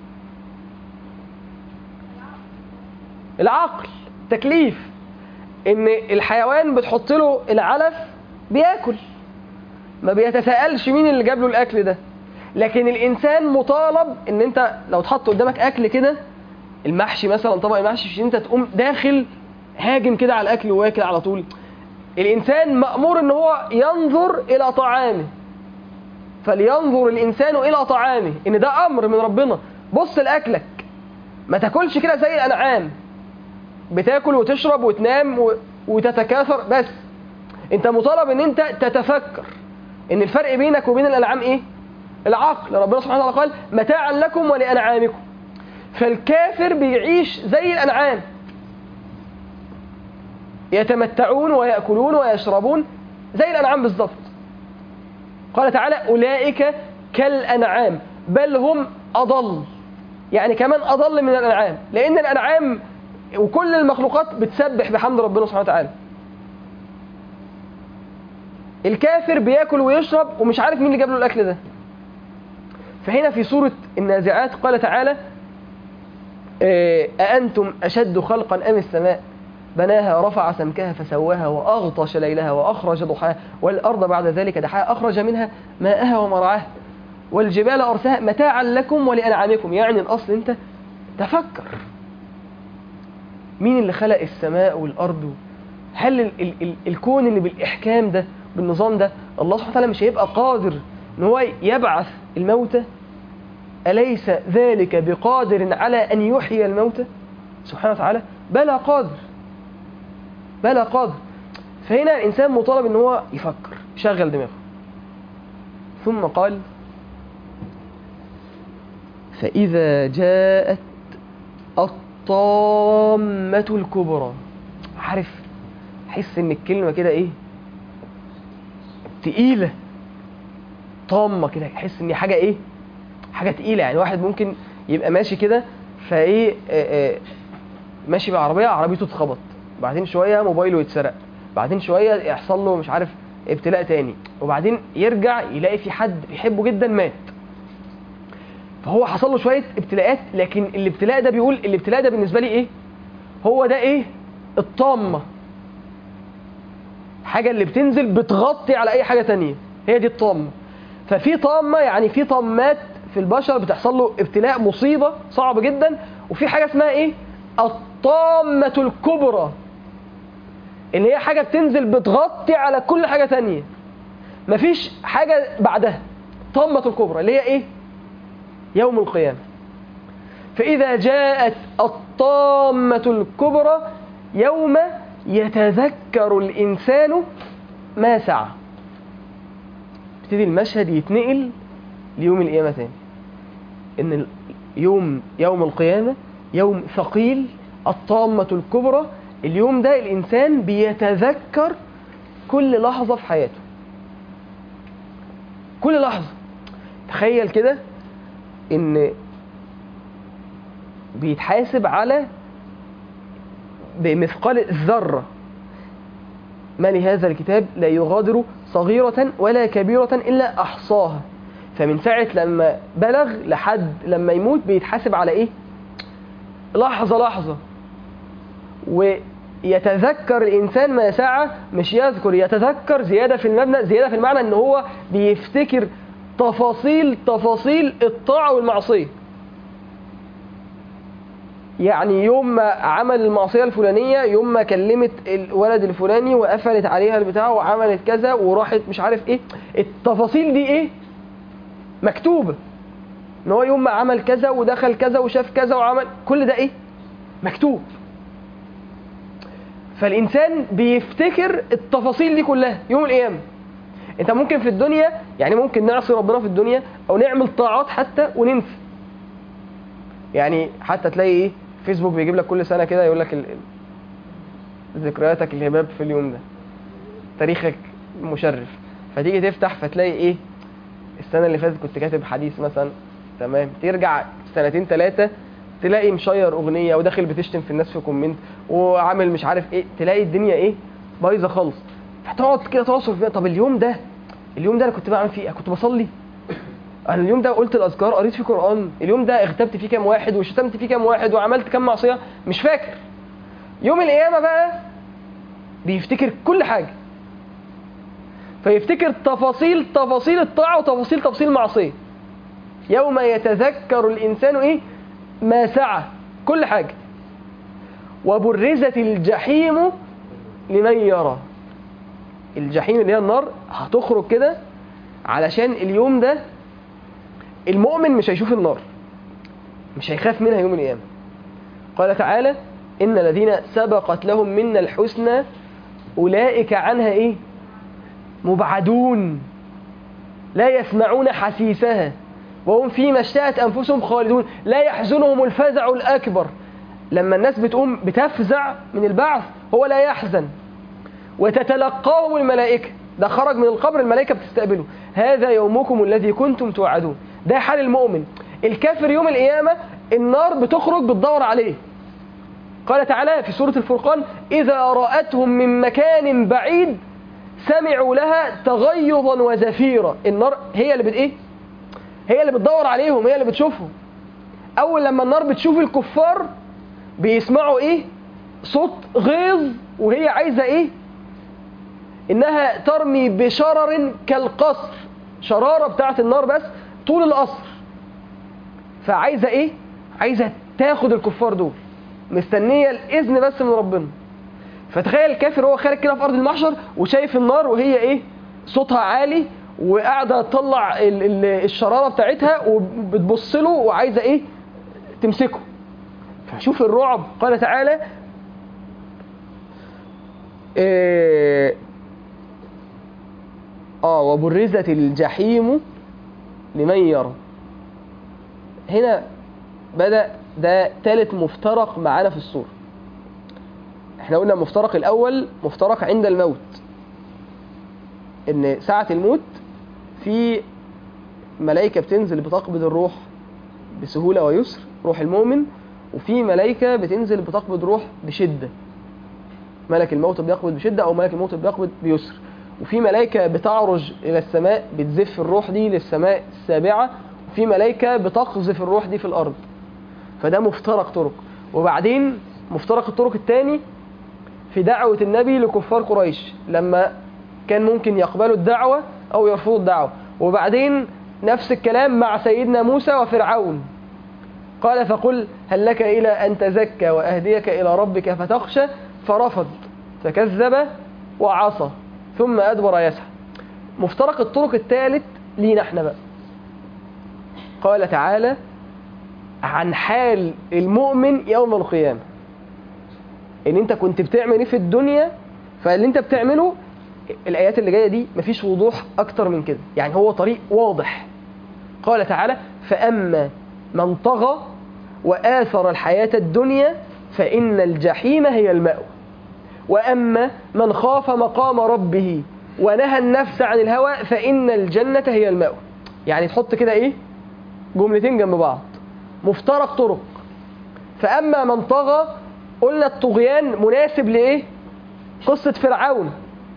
العقل تكليف ان الحيوان بتحط له العلف بياكل ما بيتساءلش مين اللي جاب له الاكل ده لكن الانسان مطالب ان انت لو اتحط قدامك اكل كده المحشي مثلا طبق المحشي انت تقوم داخل هاجم كده على الاكل واكل على طول الانسان مامور ان هو ينظر الى طعامه فلينظر الانسان الى طعامه ان ده امر من ربنا بص لاكلك ما تاكلش كده زي الانعام بتاكل وتشرب وتنام و... وتتكاثر بس انت مطالب ان انت تتفكر ان الفرق بينك وبين الانعام ايه العقل ربنا سبحانه وتعالى قال متاعا لكم ولانعامكم فالكافر بيعيش زي الانعام يتمتعون ويأكلون ويشربون زي الأنعام بالظبط قال تعالى أولئك كالأنعام بل هم أضل يعني كمان أضل من الأنعام لأن الأنعام وكل المخلوقات بتسبح بحمد ربنا سبحانه وتعالى الكافر بياكل ويشرب ومش عارف مين اللي جاب له الأكل ده فهنا في سورة النازعات قال تعالى أأنتم أشد خلقا أم السماء بناها رفع سمكها فسواها وأغطش ليلها وأخرج ضحاها والأرض بعد ذلك دحاها أخرج منها ماءها ومرعاها والجبال أرساها متاعا لكم ولأنعامكم يعني الأصل أنت تفكر مين اللي خلق السماء والأرض هل ال ال ال الكون اللي بالإحكام ده بالنظام ده الله سبحانه وتعالى مش هيبقى قادر ان هو يبعث الموتى أليس ذلك بقادر على أن يحيي الموتى سبحانه وتعالى بلى قادر بلى قادر فهنا الإنسان مطالب ان هو يفكر يشغل دماغه ثم قال فإذا جاءت الطامة الكبرى عارف حس ان الكلمة كده ايه تقيلة طامة كده حس ان حاجة ايه حاجة تقيلة يعني واحد ممكن يبقى ماشي كده فايه آه، آه، ماشي بعربية عربيته اتخبط بعدين شوية موبايله يتسرق بعدين شوية يحصل له مش عارف ابتلاء تاني وبعدين يرجع يلاقي في حد بيحبه جدا مات فهو حصل له شوية ابتلاءات لكن الابتلاء ده بيقول الابتلاء ده بالنسبة لي ايه هو ده ايه الطامة حاجة اللي بتنزل بتغطي على اي حاجة تانية هي دي الطامة ففي طامة يعني في طامات في البشر بتحصل له ابتلاء مصيبة صعبة جدا وفي حاجة اسمها ايه الطامة الكبرى اللي هي حاجة بتنزل بتغطي على كل حاجة تانية مفيش حاجة بعدها طامة الكبرى اللي هي ايه يوم القيامة فإذا جاءت الطامة الكبرى يوم يتذكر الإنسان ما سعى ابتدي المشهد يتنقل ليوم القيامة تاني إن ال- يوم يوم القيامة يوم ثقيل الطامة الكبرى اليوم ده الإنسان بيتذكر كل لحظة في حياته كل لحظة تخيل كده إن بيتحاسب على بمثقال الذرة ما لهذا الكتاب لا يغادر صغيرة ولا كبيرة إلا أحصاها فمن ساعة لما بلغ لحد لما يموت بيتحاسب على إيه؟ لحظة لحظة ويتذكر الإنسان ما سعى مش يذكر يتذكر زيادة في المبنى زيادة في المعنى إن هو بيفتكر تفاصيل تفاصيل الطاعة والمعصية يعني يوم ما عمل المعصية الفلانية يوم ما كلمت الولد الفلاني وقفلت عليها البتاع وعملت كذا وراحت مش عارف ايه التفاصيل دي ايه مكتوبة ان هو يوم ما عمل كذا ودخل كذا وشاف كذا وعمل كل ده ايه مكتوب فالانسان بيفتكر التفاصيل دي كلها يوم القيامة انت ممكن في الدنيا يعني ممكن نعصي ربنا في الدنيا او نعمل طاعات حتى وننسى يعني حتى تلاقي ايه فيسبوك بيجيب لك كل سنه كده يقول لك ال... ال- ذكرياتك الهباب في اليوم ده تاريخك مشرف فتيجي تفتح فتلاقي ايه السنه اللي فاتت كنت كاتب حديث مثلا تمام ترجع سنتين ثلاثه تلاقي مشير اغنيه وداخل بتشتم في الناس في كومنت وعامل مش عارف ايه تلاقي الدنيا ايه بايظه خالص فتقعد كده تعصر فيها طب اليوم ده اليوم ده انا كنت بعمل فيه إيه؟ كنت بصلي انا اليوم ده قلت الاذكار قريت فيه قران اليوم ده اغتبت فيه كام واحد وشتمت فيه كام واحد وعملت كام معصيه مش فاكر يوم القيامه بقى بيفتكر كل حاجه فيفتكر تفاصيل تفاصيل الطاعه وتفاصيل تفاصيل المعصيه يوم يتذكر الانسان ايه ما سعى كل حاجه وبرزت الجحيم لمن يرى الجحيم اللي هي النار هتخرج كده علشان اليوم ده المؤمن مش هيشوف النار مش هيخاف منها يوم القيامة قال تعالى إن الذين سبقت لهم منا الحسنى أولئك عنها إيه مبعدون لا يسمعون حسيسها وهم فيما اشتهت أنفسهم خالدون لا يحزنهم الفزع الأكبر لما الناس بتقوم بتفزع من البعث هو لا يحزن وتتلقاهم الملائكة ده خرج من القبر الملائكة بتستقبله هذا يومكم الذي كنتم توعدون ده حال المؤمن الكافر يوم القيامة النار بتخرج بتدور عليه قال تعالى في سورة الفرقان إذا رأتهم من مكان بعيد سمعوا لها تغيظا وزفيرا النار هي اللي بت ايه هي اللي بتدور عليهم هي اللي بتشوفهم اول لما النار بتشوف الكفار بيسمعوا ايه صوت غيظ وهي عايزه ايه انها ترمي بشرر كالقصر شراره بتاعه النار بس طول القصر فعايزه ايه عايزه تاخد الكفار دول مستنيه الاذن بس من ربنا فتخيل الكافر هو خارج كده في ارض المحشر وشايف النار وهي ايه صوتها عالي وقاعده تطلع ال- ال- الشراره بتاعتها وبتبص له وعايزه ايه تمسكه فشوف الرعب قال تعالى إيه اه وبرزت الجحيم لمن يرى هنا بدأ ده تالت مفترق معانا في السورة احنا قلنا المفترق الأول مفترق عند الموت إن ساعة الموت في ملائكة بتنزل بتقبض الروح بسهولة ويسر روح المؤمن وفي ملائكة بتنزل بتقبض روح بشدة ملك الموت بيقبض بشدة أو ملك الموت بيقبض بيسر وفي ملائكة بتعرج إلى السماء بتزف الروح دي للسماء السابعة وفي ملائكة بتقذف الروح دي في الأرض فده مفترق طرق وبعدين مفترق الطرق الثاني في دعوة النبي لكفار قريش لما كان ممكن يقبلوا الدعوة أو يرفضوا الدعوة وبعدين نفس الكلام مع سيدنا موسى وفرعون قال فقل هل لك إلى أن تزكى وأهديك إلى ربك فتخشى فرفض فكذب وعصى ثم أدبر يسعى مفترق الطرق الثالث لينا احنا بقى قال تعالى عن حال المؤمن يوم القيامة ان انت كنت بتعمل ايه في الدنيا فاللي انت بتعمله الايات اللي جايه دي مفيش وضوح اكتر من كده يعني هو طريق واضح قال تعالى فاما من طغى واثر الحياه الدنيا فان الجحيم هي الماوى واما من خاف مقام ربه ونهى النفس عن الهوى فان الجنه هي الماوى يعني تحط كده ايه جملتين جنب بعض مفترق طرق فاما من طغى قلنا الطغيان مناسب لايه قصه فرعون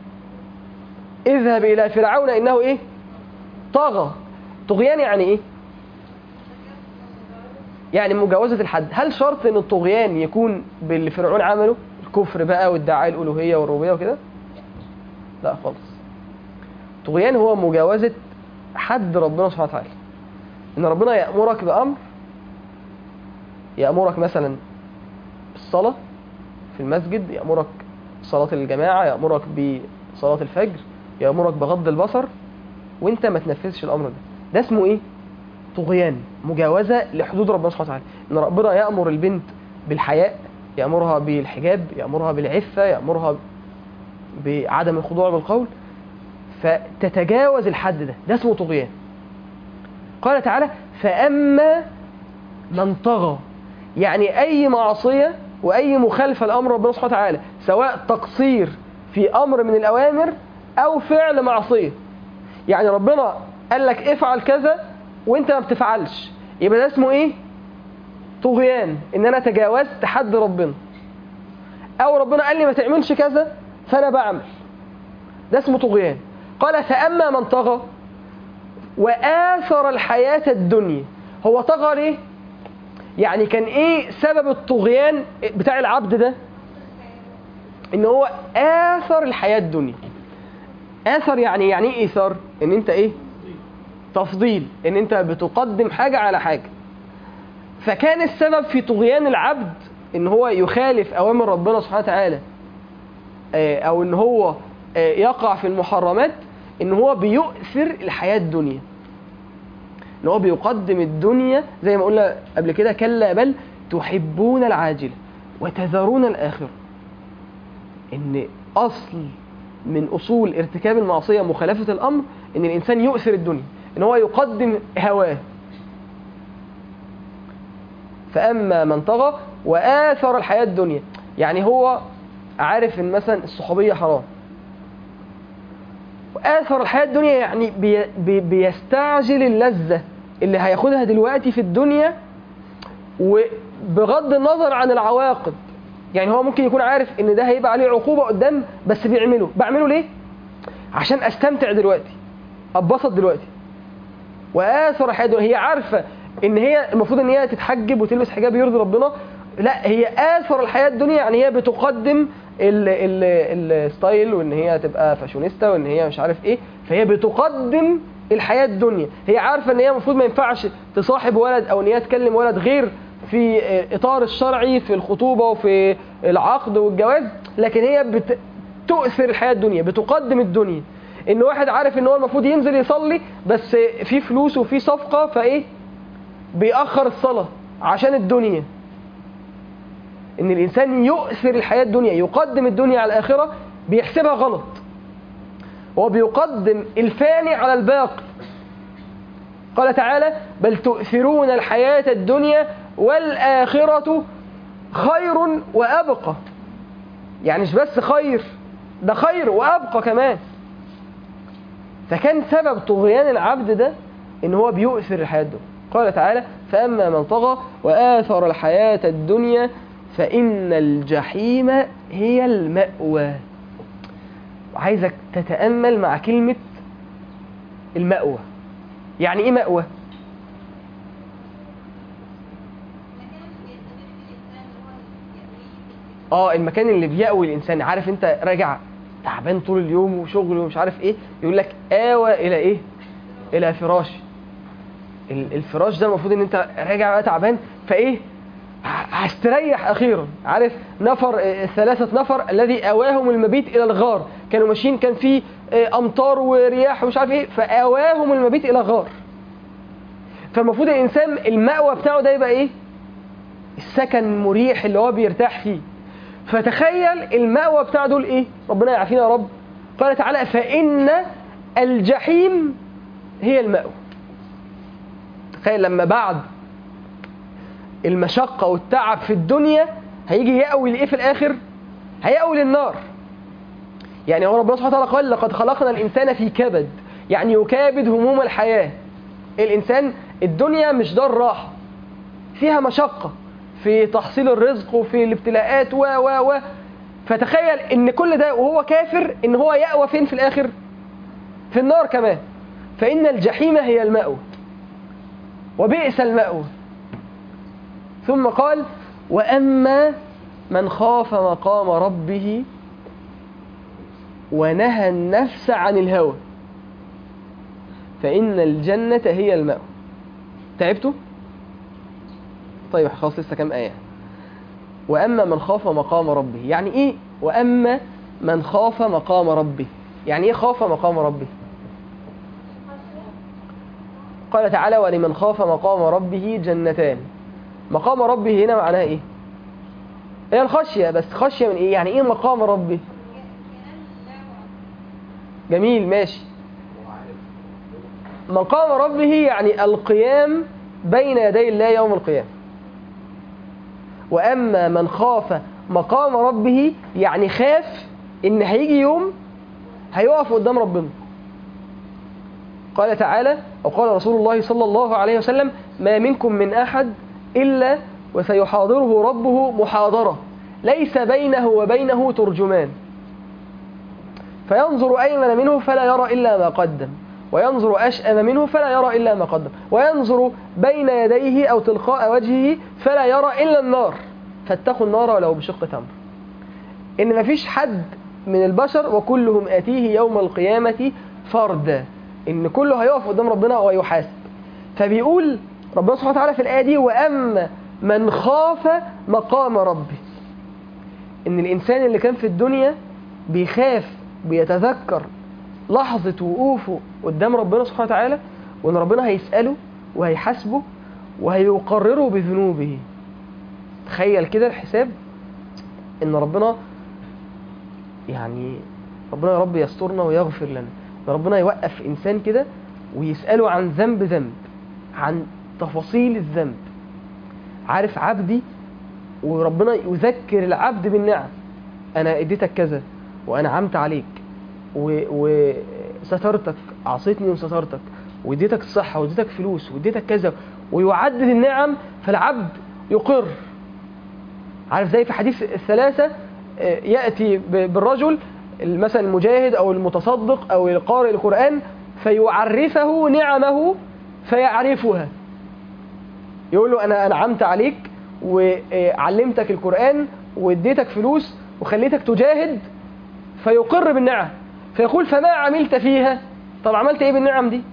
اذهب الى فرعون انه ايه طغى طغيان يعني ايه يعني مجاوزة الحد هل شرط ان الطغيان يكون باللي فرعون عمله الكفر بقى وادعاء الالوهية والربوبية وكده لا خالص الطغيان هو مجاوزة حد ربنا سبحانه وتعالى ان ربنا يأمرك بأمر يأمرك مثلا بالصلاة في المسجد يأمرك صلاة الجماعة يأمرك بصلاة الفجر يأمرك بغض البصر وانت ما تنفذش الامر ده ده اسمه ايه طغيان مجاوزة لحدود ربنا سبحانه وتعالى ان ربنا يأمر البنت بالحياء يأمرها بالحجاب يأمرها بالعفة يأمرها بعدم الخضوع بالقول فتتجاوز الحد ده ده اسمه طغيان قال تعالى فأما من طغى يعني أي معصية وأي مخالفة لأمر ربنا سبحانه وتعالى سواء تقصير في أمر من الأوامر أو فعل معصية يعني ربنا قال لك افعل كذا وانت ما بتفعلش يبقى ده اسمه ايه طغيان ان انا تجاوزت حد ربنا او ربنا قال لي ما تعملش كذا فانا بعمل ده اسمه طغيان قال فاما من طغى واثر الحياه الدنيا هو طغى ليه يعني كان ايه سبب الطغيان بتاع العبد ده ان هو اثر الحياه الدنيا اثر يعني يعني ايه ايثار ان انت ايه تفضيل ان انت بتقدم حاجه على حاجه فكان السبب في طغيان العبد ان هو يخالف اوامر ربنا سبحانه وتعالى آه، او ان هو آه، يقع في المحرمات ان هو بيؤثر الحياه الدنيا ان هو بيقدم الدنيا زي ما قلنا قبل كده كلا بل تحبون العاجله وتذرون الاخره ان اصل من اصول ارتكاب المعصيه مخالفه الامر ان الانسان يؤثر الدنيا ان هو يقدم هواه فاما من طغى واثر الحياه الدنيا يعني هو عارف ان مثلا الصحوبيه حرام واثر الحياه الدنيا يعني بي بي بيستعجل اللذه اللي هياخدها دلوقتي في الدنيا وبغض النظر عن العواقب يعني هو ممكن يكون عارف ان ده هيبقى عليه عقوبه قدام بس بيعمله بعمله ليه عشان استمتع دلوقتي اتبسط دلوقتي واثر الحياه الدنيا هي عارفه ان هي المفروض ان هي تتحجب وتلبس حجاب يرضي ربنا لا هي اثر الحياه الدنيا يعني هي بتقدم ال- ال- الستايل وان هي تبقى فاشونيستا وان هي مش عارف ايه فهي بتقدم الحياه الدنيا هي عارفه ان هي المفروض ما ينفعش تصاحب ولد او ان هي تكلم ولد غير في اطار الشرعي في الخطوبه وفي العقد والجواز لكن هي بت... تؤثر الحياه الدنيا بتقدم الدنيا ان واحد عارف ان هو المفروض ينزل يصلي بس في فلوس وفي صفقه فايه بيأخر الصلاه عشان الدنيا ان الانسان يؤثر الحياه الدنيا يقدم الدنيا على الاخره بيحسبها غلط هو بيقدم الفاني على الباقي قال تعالى بل تؤثرون الحياة الدنيا والآخرة خير وأبقى يعني مش بس خير ده خير وأبقى كمان فكان سبب طغيان العبد ده ان هو بيؤثر الحياة الدنيا قال تعالى فأما من طغى وآثر الحياة الدنيا فإن الجحيم هي المأوى وعايزك تتأمل مع كلمة المأوى يعني ايه مأوى اه المكان اللي بيأوي الانسان عارف انت راجع تعبان طول اليوم وشغل ومش عارف ايه يقول لك آوى الى ايه الى فراش ال- الفراش ده المفروض ان انت راجع بقى تعبان فايه ه- هستريح اخيرا عارف نفر آه، ثلاثة نفر الذي اواهم المبيت الى الغار كانوا ماشيين كان في آه، امطار ورياح ومش عارف ايه فاواهم المبيت الى غار فالمفروض الانسان المأوى بتاعه ده يبقى ايه السكن المريح اللي هو بيرتاح فيه فتخيل المأوى بتاع دول ايه ربنا يعافينا يا رب قال تعالى فإن الجحيم هي المأوى تخيل لما بعد المشقة والتعب في الدنيا هيجي يأوي لإيه في الآخر هيأوي للنار يعني هو ربنا سبحانه وتعالى قال لقد خلقنا الإنسان في كبد يعني يكابد هموم الحياة الإنسان الدنيا مش دار راحة فيها مشقة في تحصيل الرزق وفي الابتلاءات و و و فتخيل ان كل ده وهو كافر ان هو يأوى فين في الاخر في النار كمان فإن الجحيم هي المأوى وبئس المأوى ثم قال وأما من خاف مقام ربه ونهى النفس عن الهوى فإن الجنة هي المأوى تعبتوا؟ طيب خلاص لسه كام آية وأما من خاف مقام ربه يعني إيه وأما من خاف مقام ربه يعني إيه خاف مقام ربه قال تعالى ولمن خاف مقام ربه جنتان مقام ربه هنا معناها إيه هي الخشية بس خشية من إيه يعني إيه مقام ربه جميل ماشي مقام ربه يعني القيام بين يدي الله يوم القيامة وأما من خاف مقام ربه يعني خاف إن هيجي يوم هيقف قدام ربنا قال تعالى أو قال رسول الله صلى الله عليه وسلم ما منكم من أحد إلا وسيحاضره ربه محاضرة ليس بينه وبينه ترجمان فينظر أيمن منه فلا يرى إلا ما قدم وينظر أشأم منه فلا يرى إلا ما قدم وينظر بين يديه أو تلقاء وجهه فلا يرى إلا النار فاتقوا النار ولو بشق تمر إن مفيش حد من البشر وكلهم آتيه يوم القيامة فردا إن كله هيقف قدام ربنا ويحاسب فبيقول ربنا سبحانه وتعالى في الآية دي وأما من خاف مقام ربه إن الإنسان اللي كان في الدنيا بيخاف بيتذكر لحظة وقوفه قدام ربنا سبحانه وتعالى وإن ربنا هيسأله وهيحاسبه وهيقرره بذنوبه تخيل كده الحساب إن ربنا يعني ربنا يا رب يسترنا ويغفر لنا إن ربنا يوقف إنسان كده ويسأله عن ذنب ذنب عن تفاصيل الذنب عارف عبدي وربنا يذكر العبد بالنعم أنا اديتك كذا وأنعمت عليك وسترتك عصيتني وسترتك واديتك الصحة واديتك فلوس واديتك كذا ويعدد النعم فالعبد يقر عارف زي في حديث الثلاثة يأتي بالرجل مثلا المجاهد أو المتصدق أو القارئ القرآن فيعرفه نعمه فيعرفها يقول له أنا أنعمت عليك وعلمتك القرآن واديتك فلوس وخليتك تجاهد فيقر بالنعم فيقول فما عملت فيها طب عملت ايه بالنعم دي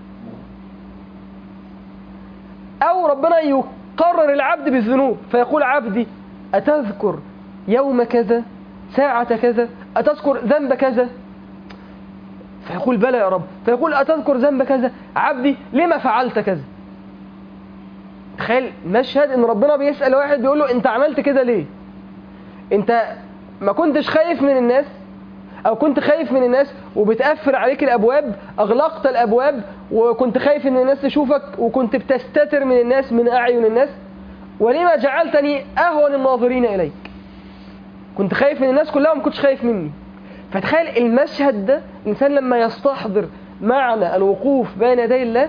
او ربنا يقرر العبد بالذنوب فيقول عبدي اتذكر يوم كذا ساعة كذا أتذكر ذنب كذا فيقول بلى يا رب فيقول أتذكر ذنب كذا عبدي لما فعلت كذا تخيل مشهد ان ربنا بيسأل واحد بيقول له انت عملت كده ليه انت ما كنتش خايف من الناس او كنت خايف من الناس وبتقفل عليك الابواب اغلقت الابواب وكنت خايف ان الناس تشوفك وكنت بتستتر من الناس من اعين الناس ولما جعلتني اهون الناظرين اليك كنت خايف من الناس كلها وما كنتش خايف مني فتخيل المشهد ده الانسان لما يستحضر معنى الوقوف بين يدي الله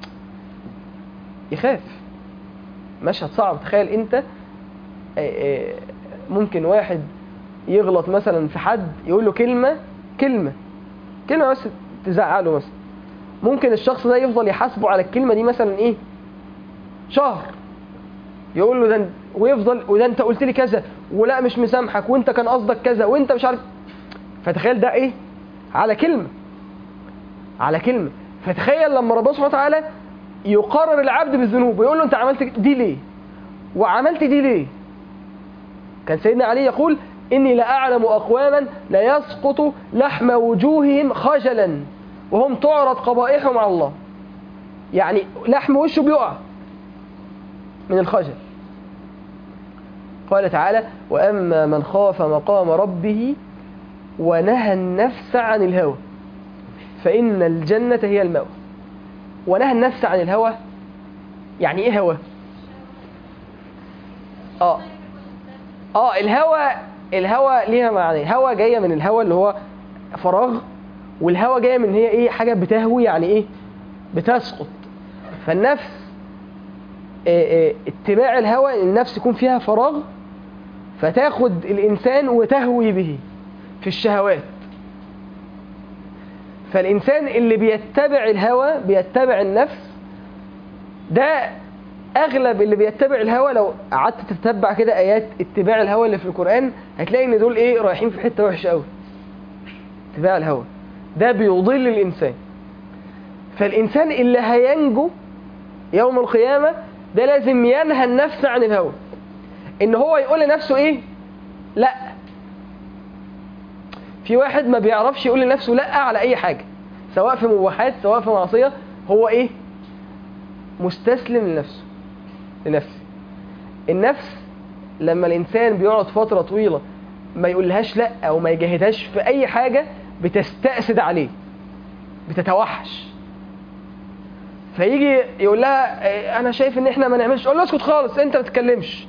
يخاف مشهد صعب تخيل انت آه، آه، ممكن واحد يغلط مثلا في حد يقول له كلمة كلمة كلمة بس تزعله مثلا ممكن الشخص ده يفضل يحاسبه على الكلمة دي مثلا ايه شهر يقول له ده أنت- ويفضل وده انت قلت لي كذا ولا مش مسامحك وانت كان قصدك كذا وانت مش عارف فتخيل ده ايه على كلمة على كلمة فتخيل لما ربنا سبحانه وتعالى يقرر العبد بالذنوب ويقول له انت عملت دي ليه وعملت دي ليه كان سيدنا علي يقول إني لأعلم أقواما لا يسقط لحم وجوههم خجلا وهم تعرض قبائحهم على الله يعني لحم وشه بيقع من الخجل قال تعالى وأما من خاف مقام ربه ونهى النفس عن الهوى فإن الجنة هي المأوى ونهى النفس عن الهوى يعني إيه هوى؟ آه اه الهوى الهوى ليها معنى هوى جايه من الهوى اللي هو فراغ والهوى جايه من هي ايه حاجه بتهوي يعني ايه بتسقط فالنفس آه، آه، اتباع الهوى إن النفس يكون فيها فراغ فتاخد الانسان وتهوي به في الشهوات فالانسان اللي بيتبع الهوى بيتبع النفس ده اغلب اللي بيتبع الهوى لو قعدت تتبع كده ايات اتباع الهوى اللي في القران هتلاقي ان دول ايه رايحين في حته وحشه قوي اتباع الهوى ده بيضل الانسان فالانسان اللي هينجو يوم القيامه ده لازم ينهى النفس عن الهوى ان هو يقول لنفسه ايه لا في واحد ما بيعرفش يقول لنفسه لا على اي حاجه سواء في مباحات سواء في معصيه هو ايه مستسلم لنفسه لنفسه النفس لما الانسان بيقعد فتره طويله ما يقولهاش لا او ما يجاهدهاش في اي حاجه بتستأسد عليه بتتوحش فيجي يقول لها إيه، انا شايف ان احنا ما نعملش اقول له اسكت خالص انت ما تتكلمش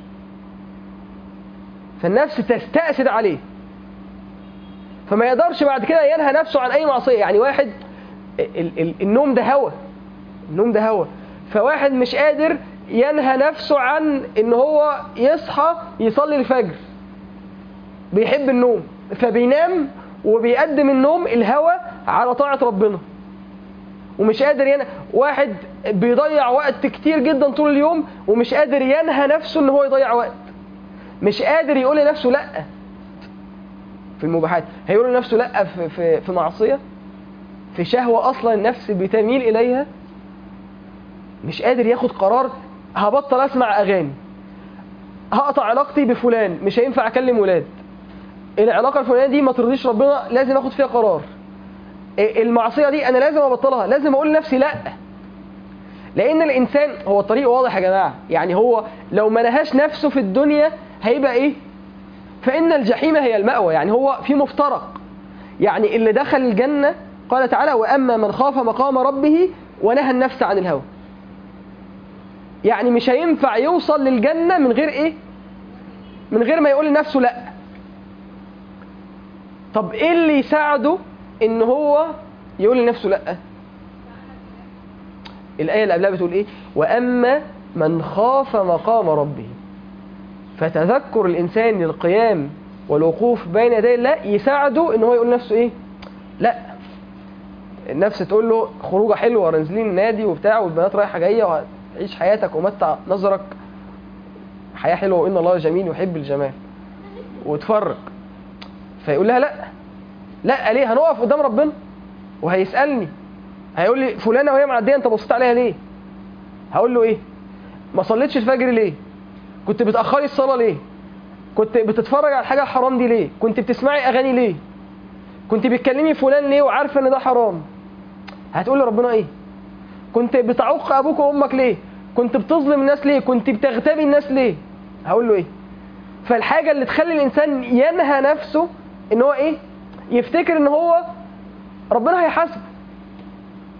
فالنفس تستأسد عليه فما يقدرش بعد كده ينهى نفسه عن اي معصيه يعني واحد ال- ال- النوم ده هوى النوم ده هوى فواحد مش قادر ينهى نفسه عن ان هو يصحى يصلي الفجر بيحب النوم فبينام وبيقدم النوم الهوى على طاعة ربنا ومش قادر ينهى واحد بيضيع وقت كتير جدا طول اليوم ومش قادر ينهى نفسه ان هو يضيع وقت مش قادر يقول لنفسه لا في المباحات هيقول لنفسه لا في, في, في معصية في شهوة أصلا النفس بتميل إليها مش قادر ياخد قرار هبطل أسمع أغاني هقطع علاقتي بفلان مش هينفع أكلم ولاد العلاقة الفلانية دي ما ترضيش ربنا لازم أخد فيها قرار المعصية دي أنا لازم أبطلها لازم أقول لنفسي لأ لأن الإنسان هو الطريق واضح يا جماعة يعني هو لو ما نهاش نفسه في الدنيا هيبقى إيه فإن الجحيم هي المأوى يعني هو في مفترق يعني اللي دخل الجنة قال تعالى وأما من خاف مقام ربه ونهى النفس عن الهوى يعني مش هينفع يوصل للجنة من غير إيه من غير ما يقول لنفسه لأ طب إيه اللي يساعده إن هو يقول لنفسه لأ الآية اللي قبلها بتقول إيه وأما من خاف مقام ربه فتذكر الإنسان للقيام والوقوف بين يدي الله يساعده إن هو يقول لنفسه إيه لا النفس تقول له خروجه حلوه نازلين النادي وبتاع والبنات رايحه جايه وهتعيش حياتك ومتع نظرك حياه حلوه وان الله جميل يحب الجمال وتفرق فيقول لها لا لا ليه هنقف قدام ربنا وهيسالني هيقول لي فلانه وهي معديه انت بصيت عليها ليه هقول له ايه ما صليتش الفجر ليه كنت بتاخري الصلاه ليه كنت بتتفرج على الحاجه الحرام دي ليه كنت بتسمعي اغاني ليه كنت بتكلمي فلان ليه وعارفه ان ده حرام هتقول لربنا ايه كنت بتعوق ابوك وامك ليه كنت بتظلم الناس ليه كنت بتغتابي الناس ليه هقول له ايه فالحاجه اللي تخلي الانسان ينهى نفسه ان هو ايه يفتكر ان هو ربنا هيحاسبه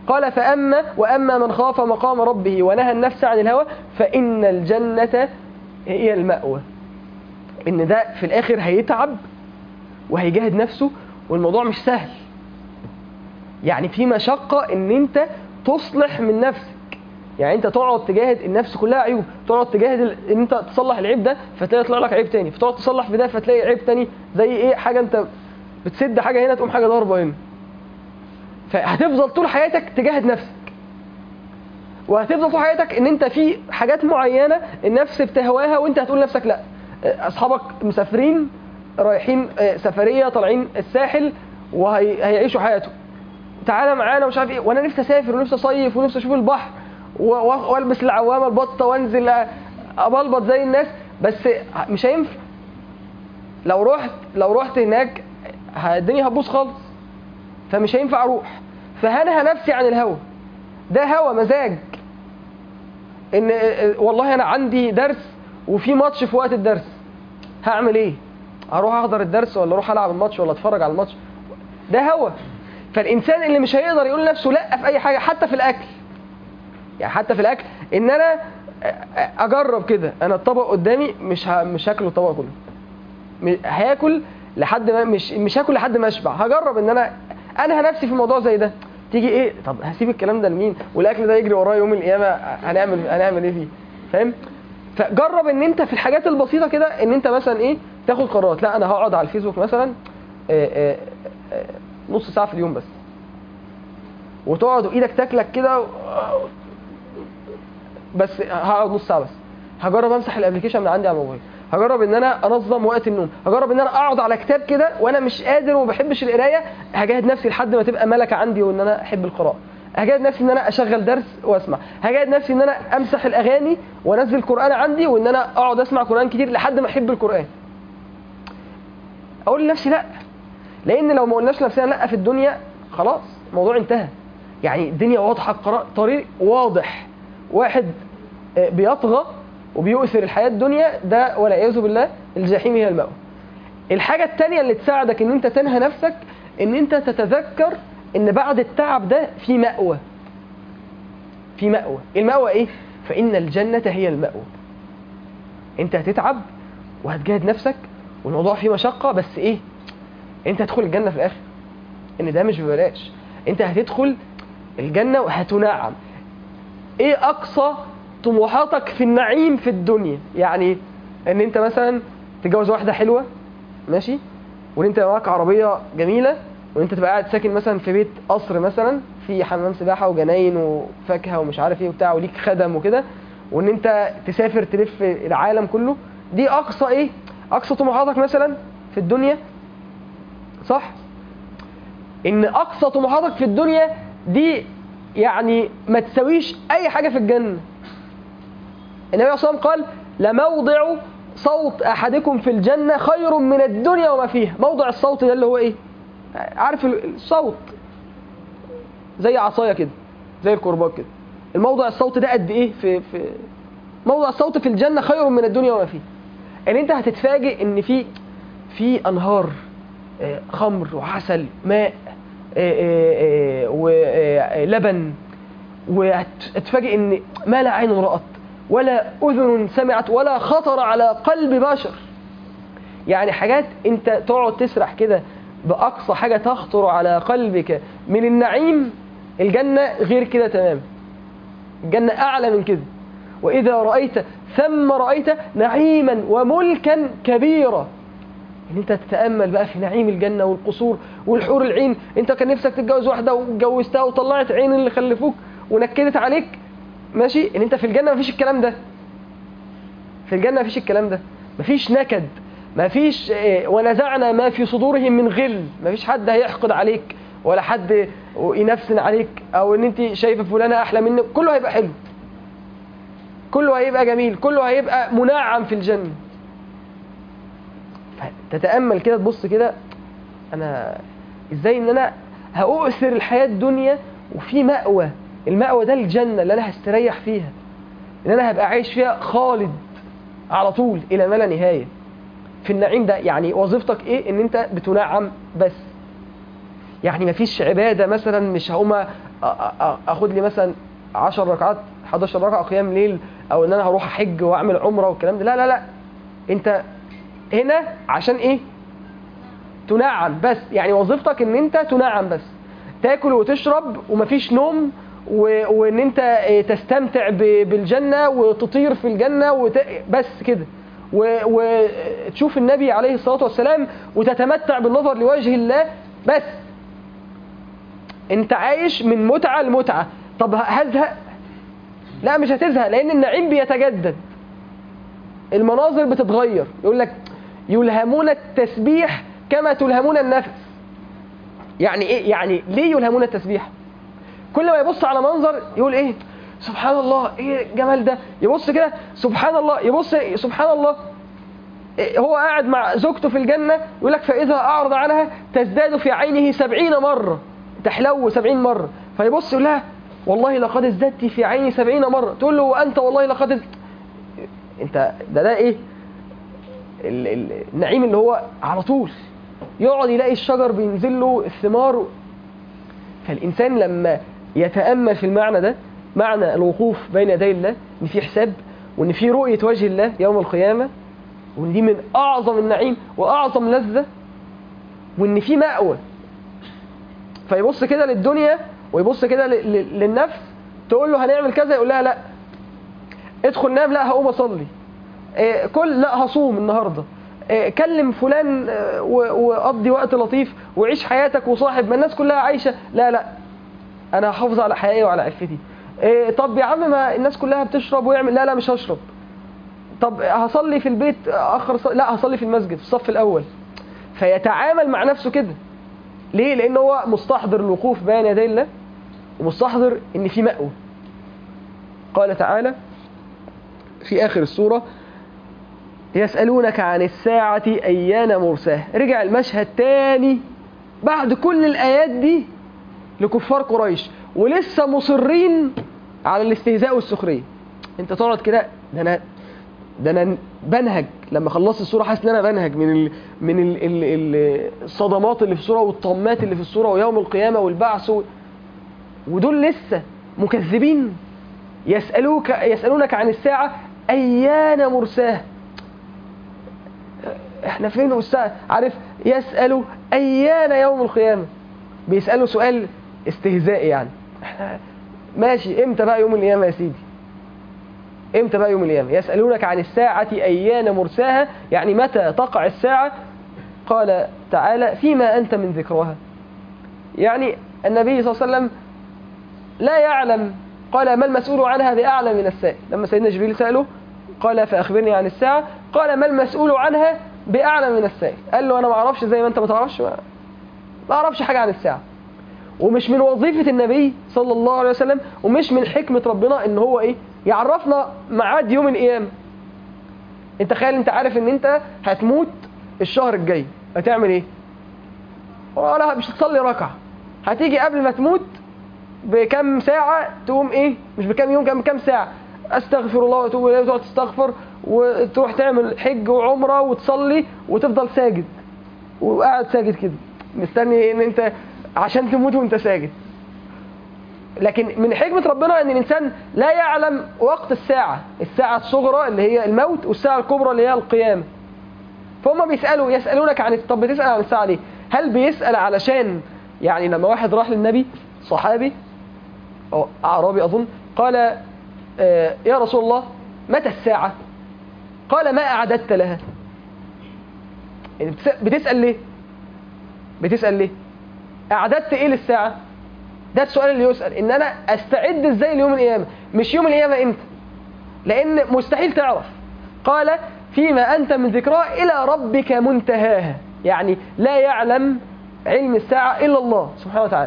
قال فأما وأما من خاف مقام ربه ونهى النفس عن الهوى فإن الجنة هي المأوى إن ده في الآخر هيتعب وهيجاهد نفسه والموضوع مش سهل يعني في مشقة إن أنت تصلح من نفسك يعني انت تقعد تجاهد النفس كلها عيوب تقعد تجاهد ال- ان انت تصلح العيب ده فتلاقي يطلع لك عيب تاني فتقعد تصلح في ده فتلاقي عيب تاني زي ايه حاجه انت بتسد حاجه هنا تقوم حاجه ضاربه هنا فهتفضل طول حياتك تجاهد نفسك وهتفضل طول حياتك ان انت في حاجات معينه النفس بتهواها وانت هتقول لنفسك لا اصحابك مسافرين رايحين آه، سفريه طالعين الساحل وهيعيشوا حياتهم تعالى معانا ومش عارف ايه وانا نفسي اسافر ونفسي اصيف ونفسي اشوف البحر و- و- والبس العوامه البطه وانزل أ- ابلبط زي الناس بس مش هينفع لو رحت لو رحت هناك ه- الدنيا هتبوظ خالص فمش هينفع اروح فهنهى نفسي عن الهوى ده هوى مزاج ان والله انا عندي درس وفي ماتش في وقت الدرس هعمل ايه اروح احضر الدرس ولا اروح العب الماتش ولا اتفرج على الماتش ده هوى فالانسان اللي مش هيقدر يقول لنفسه لا في اي حاجه حتى في الاكل يعني حتى في الاكل ان انا اجرب كده انا الطبق قدامي مش ه... مش هاكله الطبق كله م- هاكل لحد ما مش مش هاكل لحد ما اشبع هجرب ان انا انهى نفسي في موضوع زي ده تيجي ايه طب هسيب الكلام ده لمين والاكل ده يجري ورايا يوم القيامه هنعمل هنعمل ايه فيه فاهم فجرب ان انت في الحاجات البسيطه كده ان انت مثلا ايه تاخد قرارات لا انا هقعد على الفيسبوك مثلا آه، آه، آه، نص ساعه في اليوم بس وتقعد وايدك تاكلك كده و- بس هقعد نص ساعه بس هجرب امسح الابلكيشن من عندي على الموبايل هجرب ان انا انظم وقت النوم هجرب ان انا اقعد على كتاب كده وانا مش قادر وما بحبش القرايه هجاهد نفسي لحد ما تبقى ملكه عندي وان انا احب القراءه هجاهد نفسي ان انا اشغل درس واسمع هجاهد نفسي ان انا امسح الاغاني وانزل قران عندي وان انا اقعد اسمع قران كتير لحد ما احب القران اقول لنفسي لا لان لو ما قلناش لنفسنا لا في الدنيا خلاص الموضوع انتهى يعني الدنيا واضحه القرار طريق واضح واحد آه، بيطغى وبيؤثر الحياه الدنيا ده والعياذ بالله الجحيم هي المأوى الحاجه الثانيه اللي تساعدك ان انت تنهى نفسك ان انت تتذكر ان بعد التعب ده في مأوى في مأوى المأوى ايه فإن الجنة هي المأوى انت هتتعب وهتجاهد نفسك والموضوع فيه مشقة بس ايه انت هتدخل الجنة في الاخر ان ده مش ببلاش انت هتدخل الجنة وهتنعم ايه اقصى طموحاتك في النعيم في الدنيا يعني ان انت مثلا تتجوز واحدة حلوة ماشي وان انت معاك عربية جميلة وان انت تبقى قاعد ساكن مثلا في بيت قصر مثلا في حمام سباحة وجناين وفاكهة ومش عارف ايه وبتاع وليك خدم وكده وان انت تسافر تلف العالم كله دي اقصى ايه اقصى طموحاتك مثلا في الدنيا صح ان اقصى طموحاتك في الدنيا دي يعني ما تساويش اي حاجه في الجنه النبي صلى الله عليه وسلم قال لموضع صوت احدكم في الجنه خير من الدنيا وما فيها موضع الصوت ده اللي هو ايه عارف الصوت زي عصايه كده زي الكرباج كده الموضع الصوت ده قد ايه في في موضع الصوت في الجنه خير من الدنيا وما فيها ان انت هتتفاجئ ان في في انهار آه، خمر وعسل ماء ولبن وهتتفاجئ ان ما لا عين رأت ولا أذن سمعت ولا خطر على قلب بشر يعني حاجات انت تقعد تسرح كده بأقصى حاجة تخطر على قلبك من النعيم الجنة غير كده تمام الجنة أعلى من كده وإذا رأيت ثم رأيت نعيما وملكا كبيرا ان انت تتامل بقى في نعيم الجنه والقصور والحور العين انت كان نفسك تتجوز واحده واتجوزتها وطلعت عين اللي خلفوك ونكدت عليك ماشي ان انت في الجنه مفيش الكلام ده في الجنه مفيش الكلام ده مفيش نكد مفيش اه، ونزعنا ما في صدورهم من غل مفيش حد هيحقد عليك ولا حد ينفسن عليك او ان انت شايفه فلانه احلى منك كله هيبقى حلو كله هيبقى جميل كله هيبقى منعم في الجنه تتامل كده تبص كده انا ازاي ان انا هاؤثر الحياه الدنيا وفي مأوى المأوى ده الجنه اللي انا هستريح فيها ان انا هبقى عايش فيها خالد على طول الى ما لا نهايه في النعيم ده يعني وظيفتك ايه ان انت بتنعم بس يعني مفيش عباده مثلا مش هقوم أ- أ- اخد لي مثلا 10 ركعات 11 ركعه قيام ليل او ان انا هروح احج واعمل عمره والكلام ده لا لا لا انت هنا عشان ايه تنعم بس يعني وظيفتك ان انت تنعم بس تاكل وتشرب ومفيش نوم و... وان انت إيه، تستمتع ب... بالجنه وتطير في الجنه وت... بس كده و... وتشوف النبي عليه الصلاه والسلام وتتمتع بالنظر لوجه الله بس انت عايش من متعه لمتعه طب هزهق لا مش هتزهق لان النعيم بيتجدد المناظر بتتغير يقول لك يلهمون التسبيح كما تلهمون النفس يعني ايه يعني ليه يلهمون التسبيح كل ما يبص على منظر يقول ايه سبحان الله ايه الجمال ده يبص كده سبحان الله يبص سبحان الله إيه هو قاعد مع زوجته في الجنة يقول لك فإذا أعرض عنها تزداد في عينه سبعين مرة تحلو سبعين مرة فيبص يقول لها والله لقد ازددت في عيني سبعين مرة تقول له وأنت والله لقد ازد... انت ده ده ايه ال- ال- النعيم اللي هو على طول يقعد يلاقي الشجر بينزل له الثمار فالإنسان لما يتأمل في المعنى ده معنى الوقوف بين يدي الله إن في حساب وإن في رؤية وجه الله يوم القيامة وإن دي من أعظم النعيم وأعظم لذة وإن في مأوى فيبص كده للدنيا ويبص كده ل- ل- للنفس تقول له هنعمل كذا يقول لها لا ادخل نام لا هقوم اصلي إيه، كل لا هصوم النهارده إيه، كلم فلان آه، و- وقضي وقت لطيف وعيش حياتك وصاحب ما الناس كلها عايشه لا لا انا هحافظ على حياتي وعلى عفتي إيه، طب يا عم ما الناس كلها بتشرب ويعمل لا لا مش هشرب طب هصلي في البيت اخر ص... لا هصلي في المسجد في الصف الاول فيتعامل مع نفسه كده ليه لان هو مستحضر الوقوف بين يدي الله ومستحضر ان في مأوى قال تعالى في آخر السورة يسألونك عن الساعة أيان مرساها رجع المشهد تاني بعد كل الآيات دي لكفار قريش ولسه مصرين على الاستهزاء والسخرية انت تقعد كده ده انا ده انا بنهج لما خلصت السوره حاسس ان انا بنهج من ال من ال ال ال الصدمات اللي في السوره والطمات اللي في السوره ويوم القيامه والبعث و- ودول لسه مكذبين يسألوك يسألونك عن الساعة أيان مرساها احنا فين والساعة عارف يسألوا أيان يوم القيامة بيسألوا سؤال استهزائي يعني احنا ماشي امتى بقى يوم القيامة يا سيدي امتى بقى يوم القيامة يسألونك عن الساعة أيان مرساها يعني متى تقع الساعة قال تعالى فيما أنت من ذكرها يعني النبي صلى الله عليه وسلم لا يعلم قال ما المسؤول عنها بأعلم من السائل لما سيدنا جبريل سأله قال فأخبرني عن الساعة قال ما المسؤول عنها بأعلم من السائل قال له أنا ما أعرفش زي ما أنت ما تعرفش ما ما أعرفش حاجة عن الساعة ومش من وظيفة النبي صلى الله عليه وسلم ومش من حكمة ربنا إن هو إيه يعرفنا ميعاد يوم القيامة أنت تخيل أنت عارف إن أنت هتموت الشهر الجاي هتعمل إيه؟ ولا مش هتصلي ركعة هتيجي قبل ما تموت بكم ساعة تقوم ايه مش بكم يوم كم بكم ساعة استغفر الله واتوب اليه وتقعد تستغفر وتروح تعمل حج وعمرة وتصلي وتفضل ساجد وقاعد ساجد كده مستني ان انت عشان تموت وانت ساجد لكن من حكمة ربنا ان الانسان لا يعلم وقت الساعة الساعة الصغرى اللي هي الموت والساعة الكبرى اللي هي القيامة فهم بيسألوا يسألونك عن طب بتسأل عن الساعة ليه هل بيسأل علشان يعني لما واحد راح للنبي صحابي أو أعرابي أظن قال آه، يا رسول الله متى الساعة قال ما أعددت لها يعني بتس- بتسأل ليه بتسأل ليه أعددت إيه للساعة ده السؤال اللي يسأل إن أنا أستعد إزاي ليوم القيامة مش يوم القيامة إمتى لأن مستحيل تعرف قال فيما أنت من ذكراه إلى ربك منتهاها يعني لا يعلم علم الساعة إلا الله سبحانه وتعالى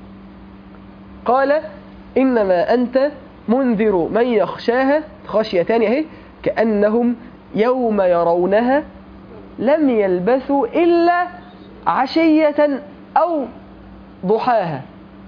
قال إنما أنت منذر من يخشاها خشيتان اهي كأنهم يوم يرونها لم يلبثوا إلا عشية أو ضحاها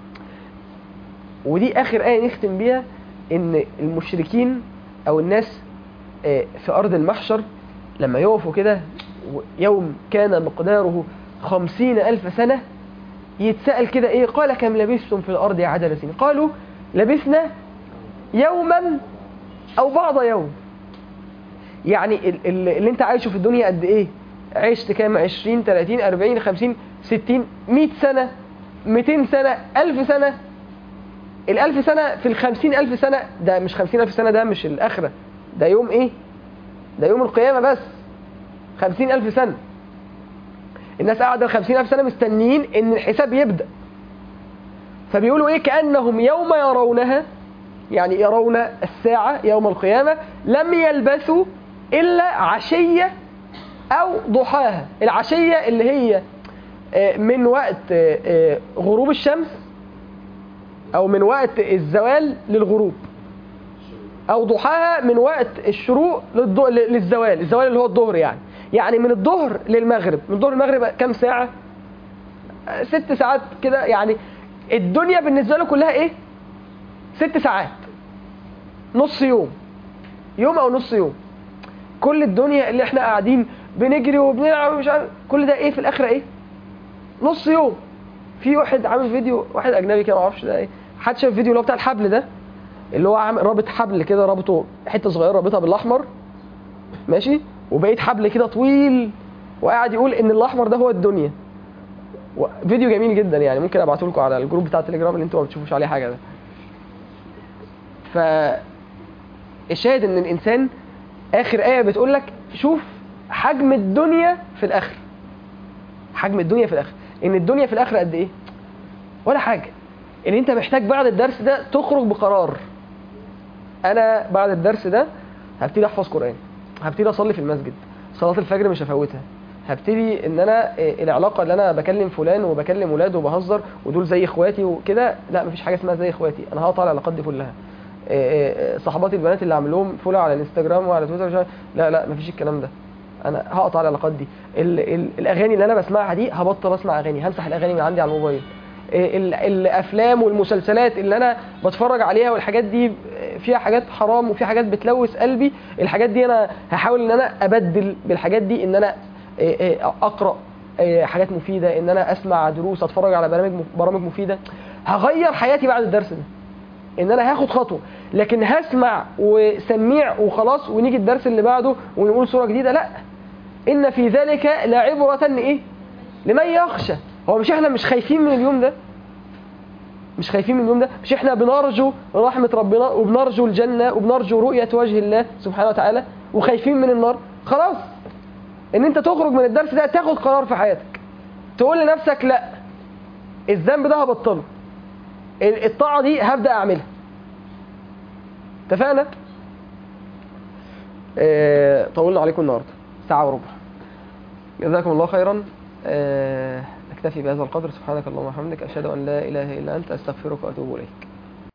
ودي آخر آية نختم بيها إن المشركين أو الناس آه، في أرض المحشر لما يقفوا كده يوم كان مقداره خمسين ألف سنة يتسأل كده ايه قال كم لبثتم في الارض عدد سنين قالوا لبثنا يوما او بعض يوم يعني ال- ال- اللي انت عايشه في الدنيا قد ايه عشت كام 20 30 40 50 60 100 سنة 200 سنة 1000 سنة الألف سنة في الخمسين ألف سنة ده مش خمسين ألف سنة ده مش الآخرة ده يوم إيه؟ ده يوم القيامة بس خمسين ألف سنة الناس قاعدة الخمسين ألف سنة مستنيين إن الحساب يبدأ فبيقولوا إيه كأنهم يوم يرونها يعني يرون الساعة يوم القيامة لم يلبثوا إلا عشية أو ضحاها العشية اللي هي آه، من وقت آه، آه، غروب الشمس او من وقت الزوال للغروب او ضحاها من وقت الشروق للضو... للزوال الزوال اللي هو الظهر يعني يعني من الظهر للمغرب من الظهر للمغرب كام ساعة آه، ست ساعات كده يعني الدنيا بالنسبة له كلها ايه ست ساعات نص يوم يوم او نص يوم كل الدنيا اللي احنا قاعدين بنجري وبنلعب ومش عارف كل ده ايه في الاخره ايه نص يوم في واحد عامل فيديو واحد اجنبي كده ما اعرفش ده ايه حد شاف الفيديو اللي هو بتاع الحبل ده اللي هو عامل رابط حبل كده رابطه حته صغيره رابطها بالاحمر ماشي وبقيت حبل كده طويل وقاعد يقول ان الاحمر ده هو الدنيا و- فيديو جميل جدا يعني ممكن ابعته لكم على الجروب بتاع التليجرام اللي انتوا ما بتشوفوش عليه حاجه ده ف الشاهد ان الانسان اخر ايه بتقول لك شوف حجم الدنيا في الاخر حجم الدنيا في الاخر ان الدنيا في الاخر قد ايه ولا حاجه ان انت محتاج بعد الدرس ده تخرج بقرار انا بعد الدرس ده هبتدي احفظ قران هبتدي اصلي في المسجد صلاه الفجر مش هفوتها هبتدي ان انا إيه، العلاقه اللي انا بكلم فلان وبكلم ولاده وبهزر ودول زي اخواتي وكده لا مفيش حاجه اسمها زي اخواتي انا هقطع العلاقات دي كلها إيه، إيه، صحباتي البنات اللي عامل لهم فولو على الانستجرام وعلى تويتر مش عارف- لا لا مفيش الكلام ده انا هقطع العلاقات دي ال ال الاغاني اللي انا بسمعها دي هبطل اسمع اغاني همسح الاغاني من عندي على الموبايل إيه، ال- الافلام والمسلسلات اللي انا بتفرج عليها والحاجات دي فيها حاجات حرام وفي حاجات بتلوث قلبي الحاجات دي انا هحاول ان انا ابدل بالحاجات دي ان انا إيه، إيه، اقرا إيه، حاجات مفيده ان انا اسمع دروس اتفرج على برامج برامج مفيده هغير حياتي بعد الدرس ده ان انا هاخد خطوه لكن هسمع وسميع وخلاص ونيجي الدرس اللي بعده ونقول صوره جديده لا ان في ذلك لعبره ايه لمن يخشى هو مش احنا مش خايفين من اليوم ده مش خايفين من اليوم ده مش احنا بنرجو رحمة ربنا وبنرجو الجنة وبنرجو رؤية وجه الله سبحانه وتعالى وخايفين من النار خلاص ان انت تخرج من الدرس ده تاخد قرار في حياتك تقول لنفسك لا الذنب ده هبطله ال- الطاعة دي هبدأ اعملها اتفقنا اه طولنا عليكم النهارده ساعة وربع جزاكم الله خيرا آه، نكتفي بهذا القدر سبحانك اللهم وبحمدك أشهد أن لا إله إلا أنت أستغفرك وأتوب إليك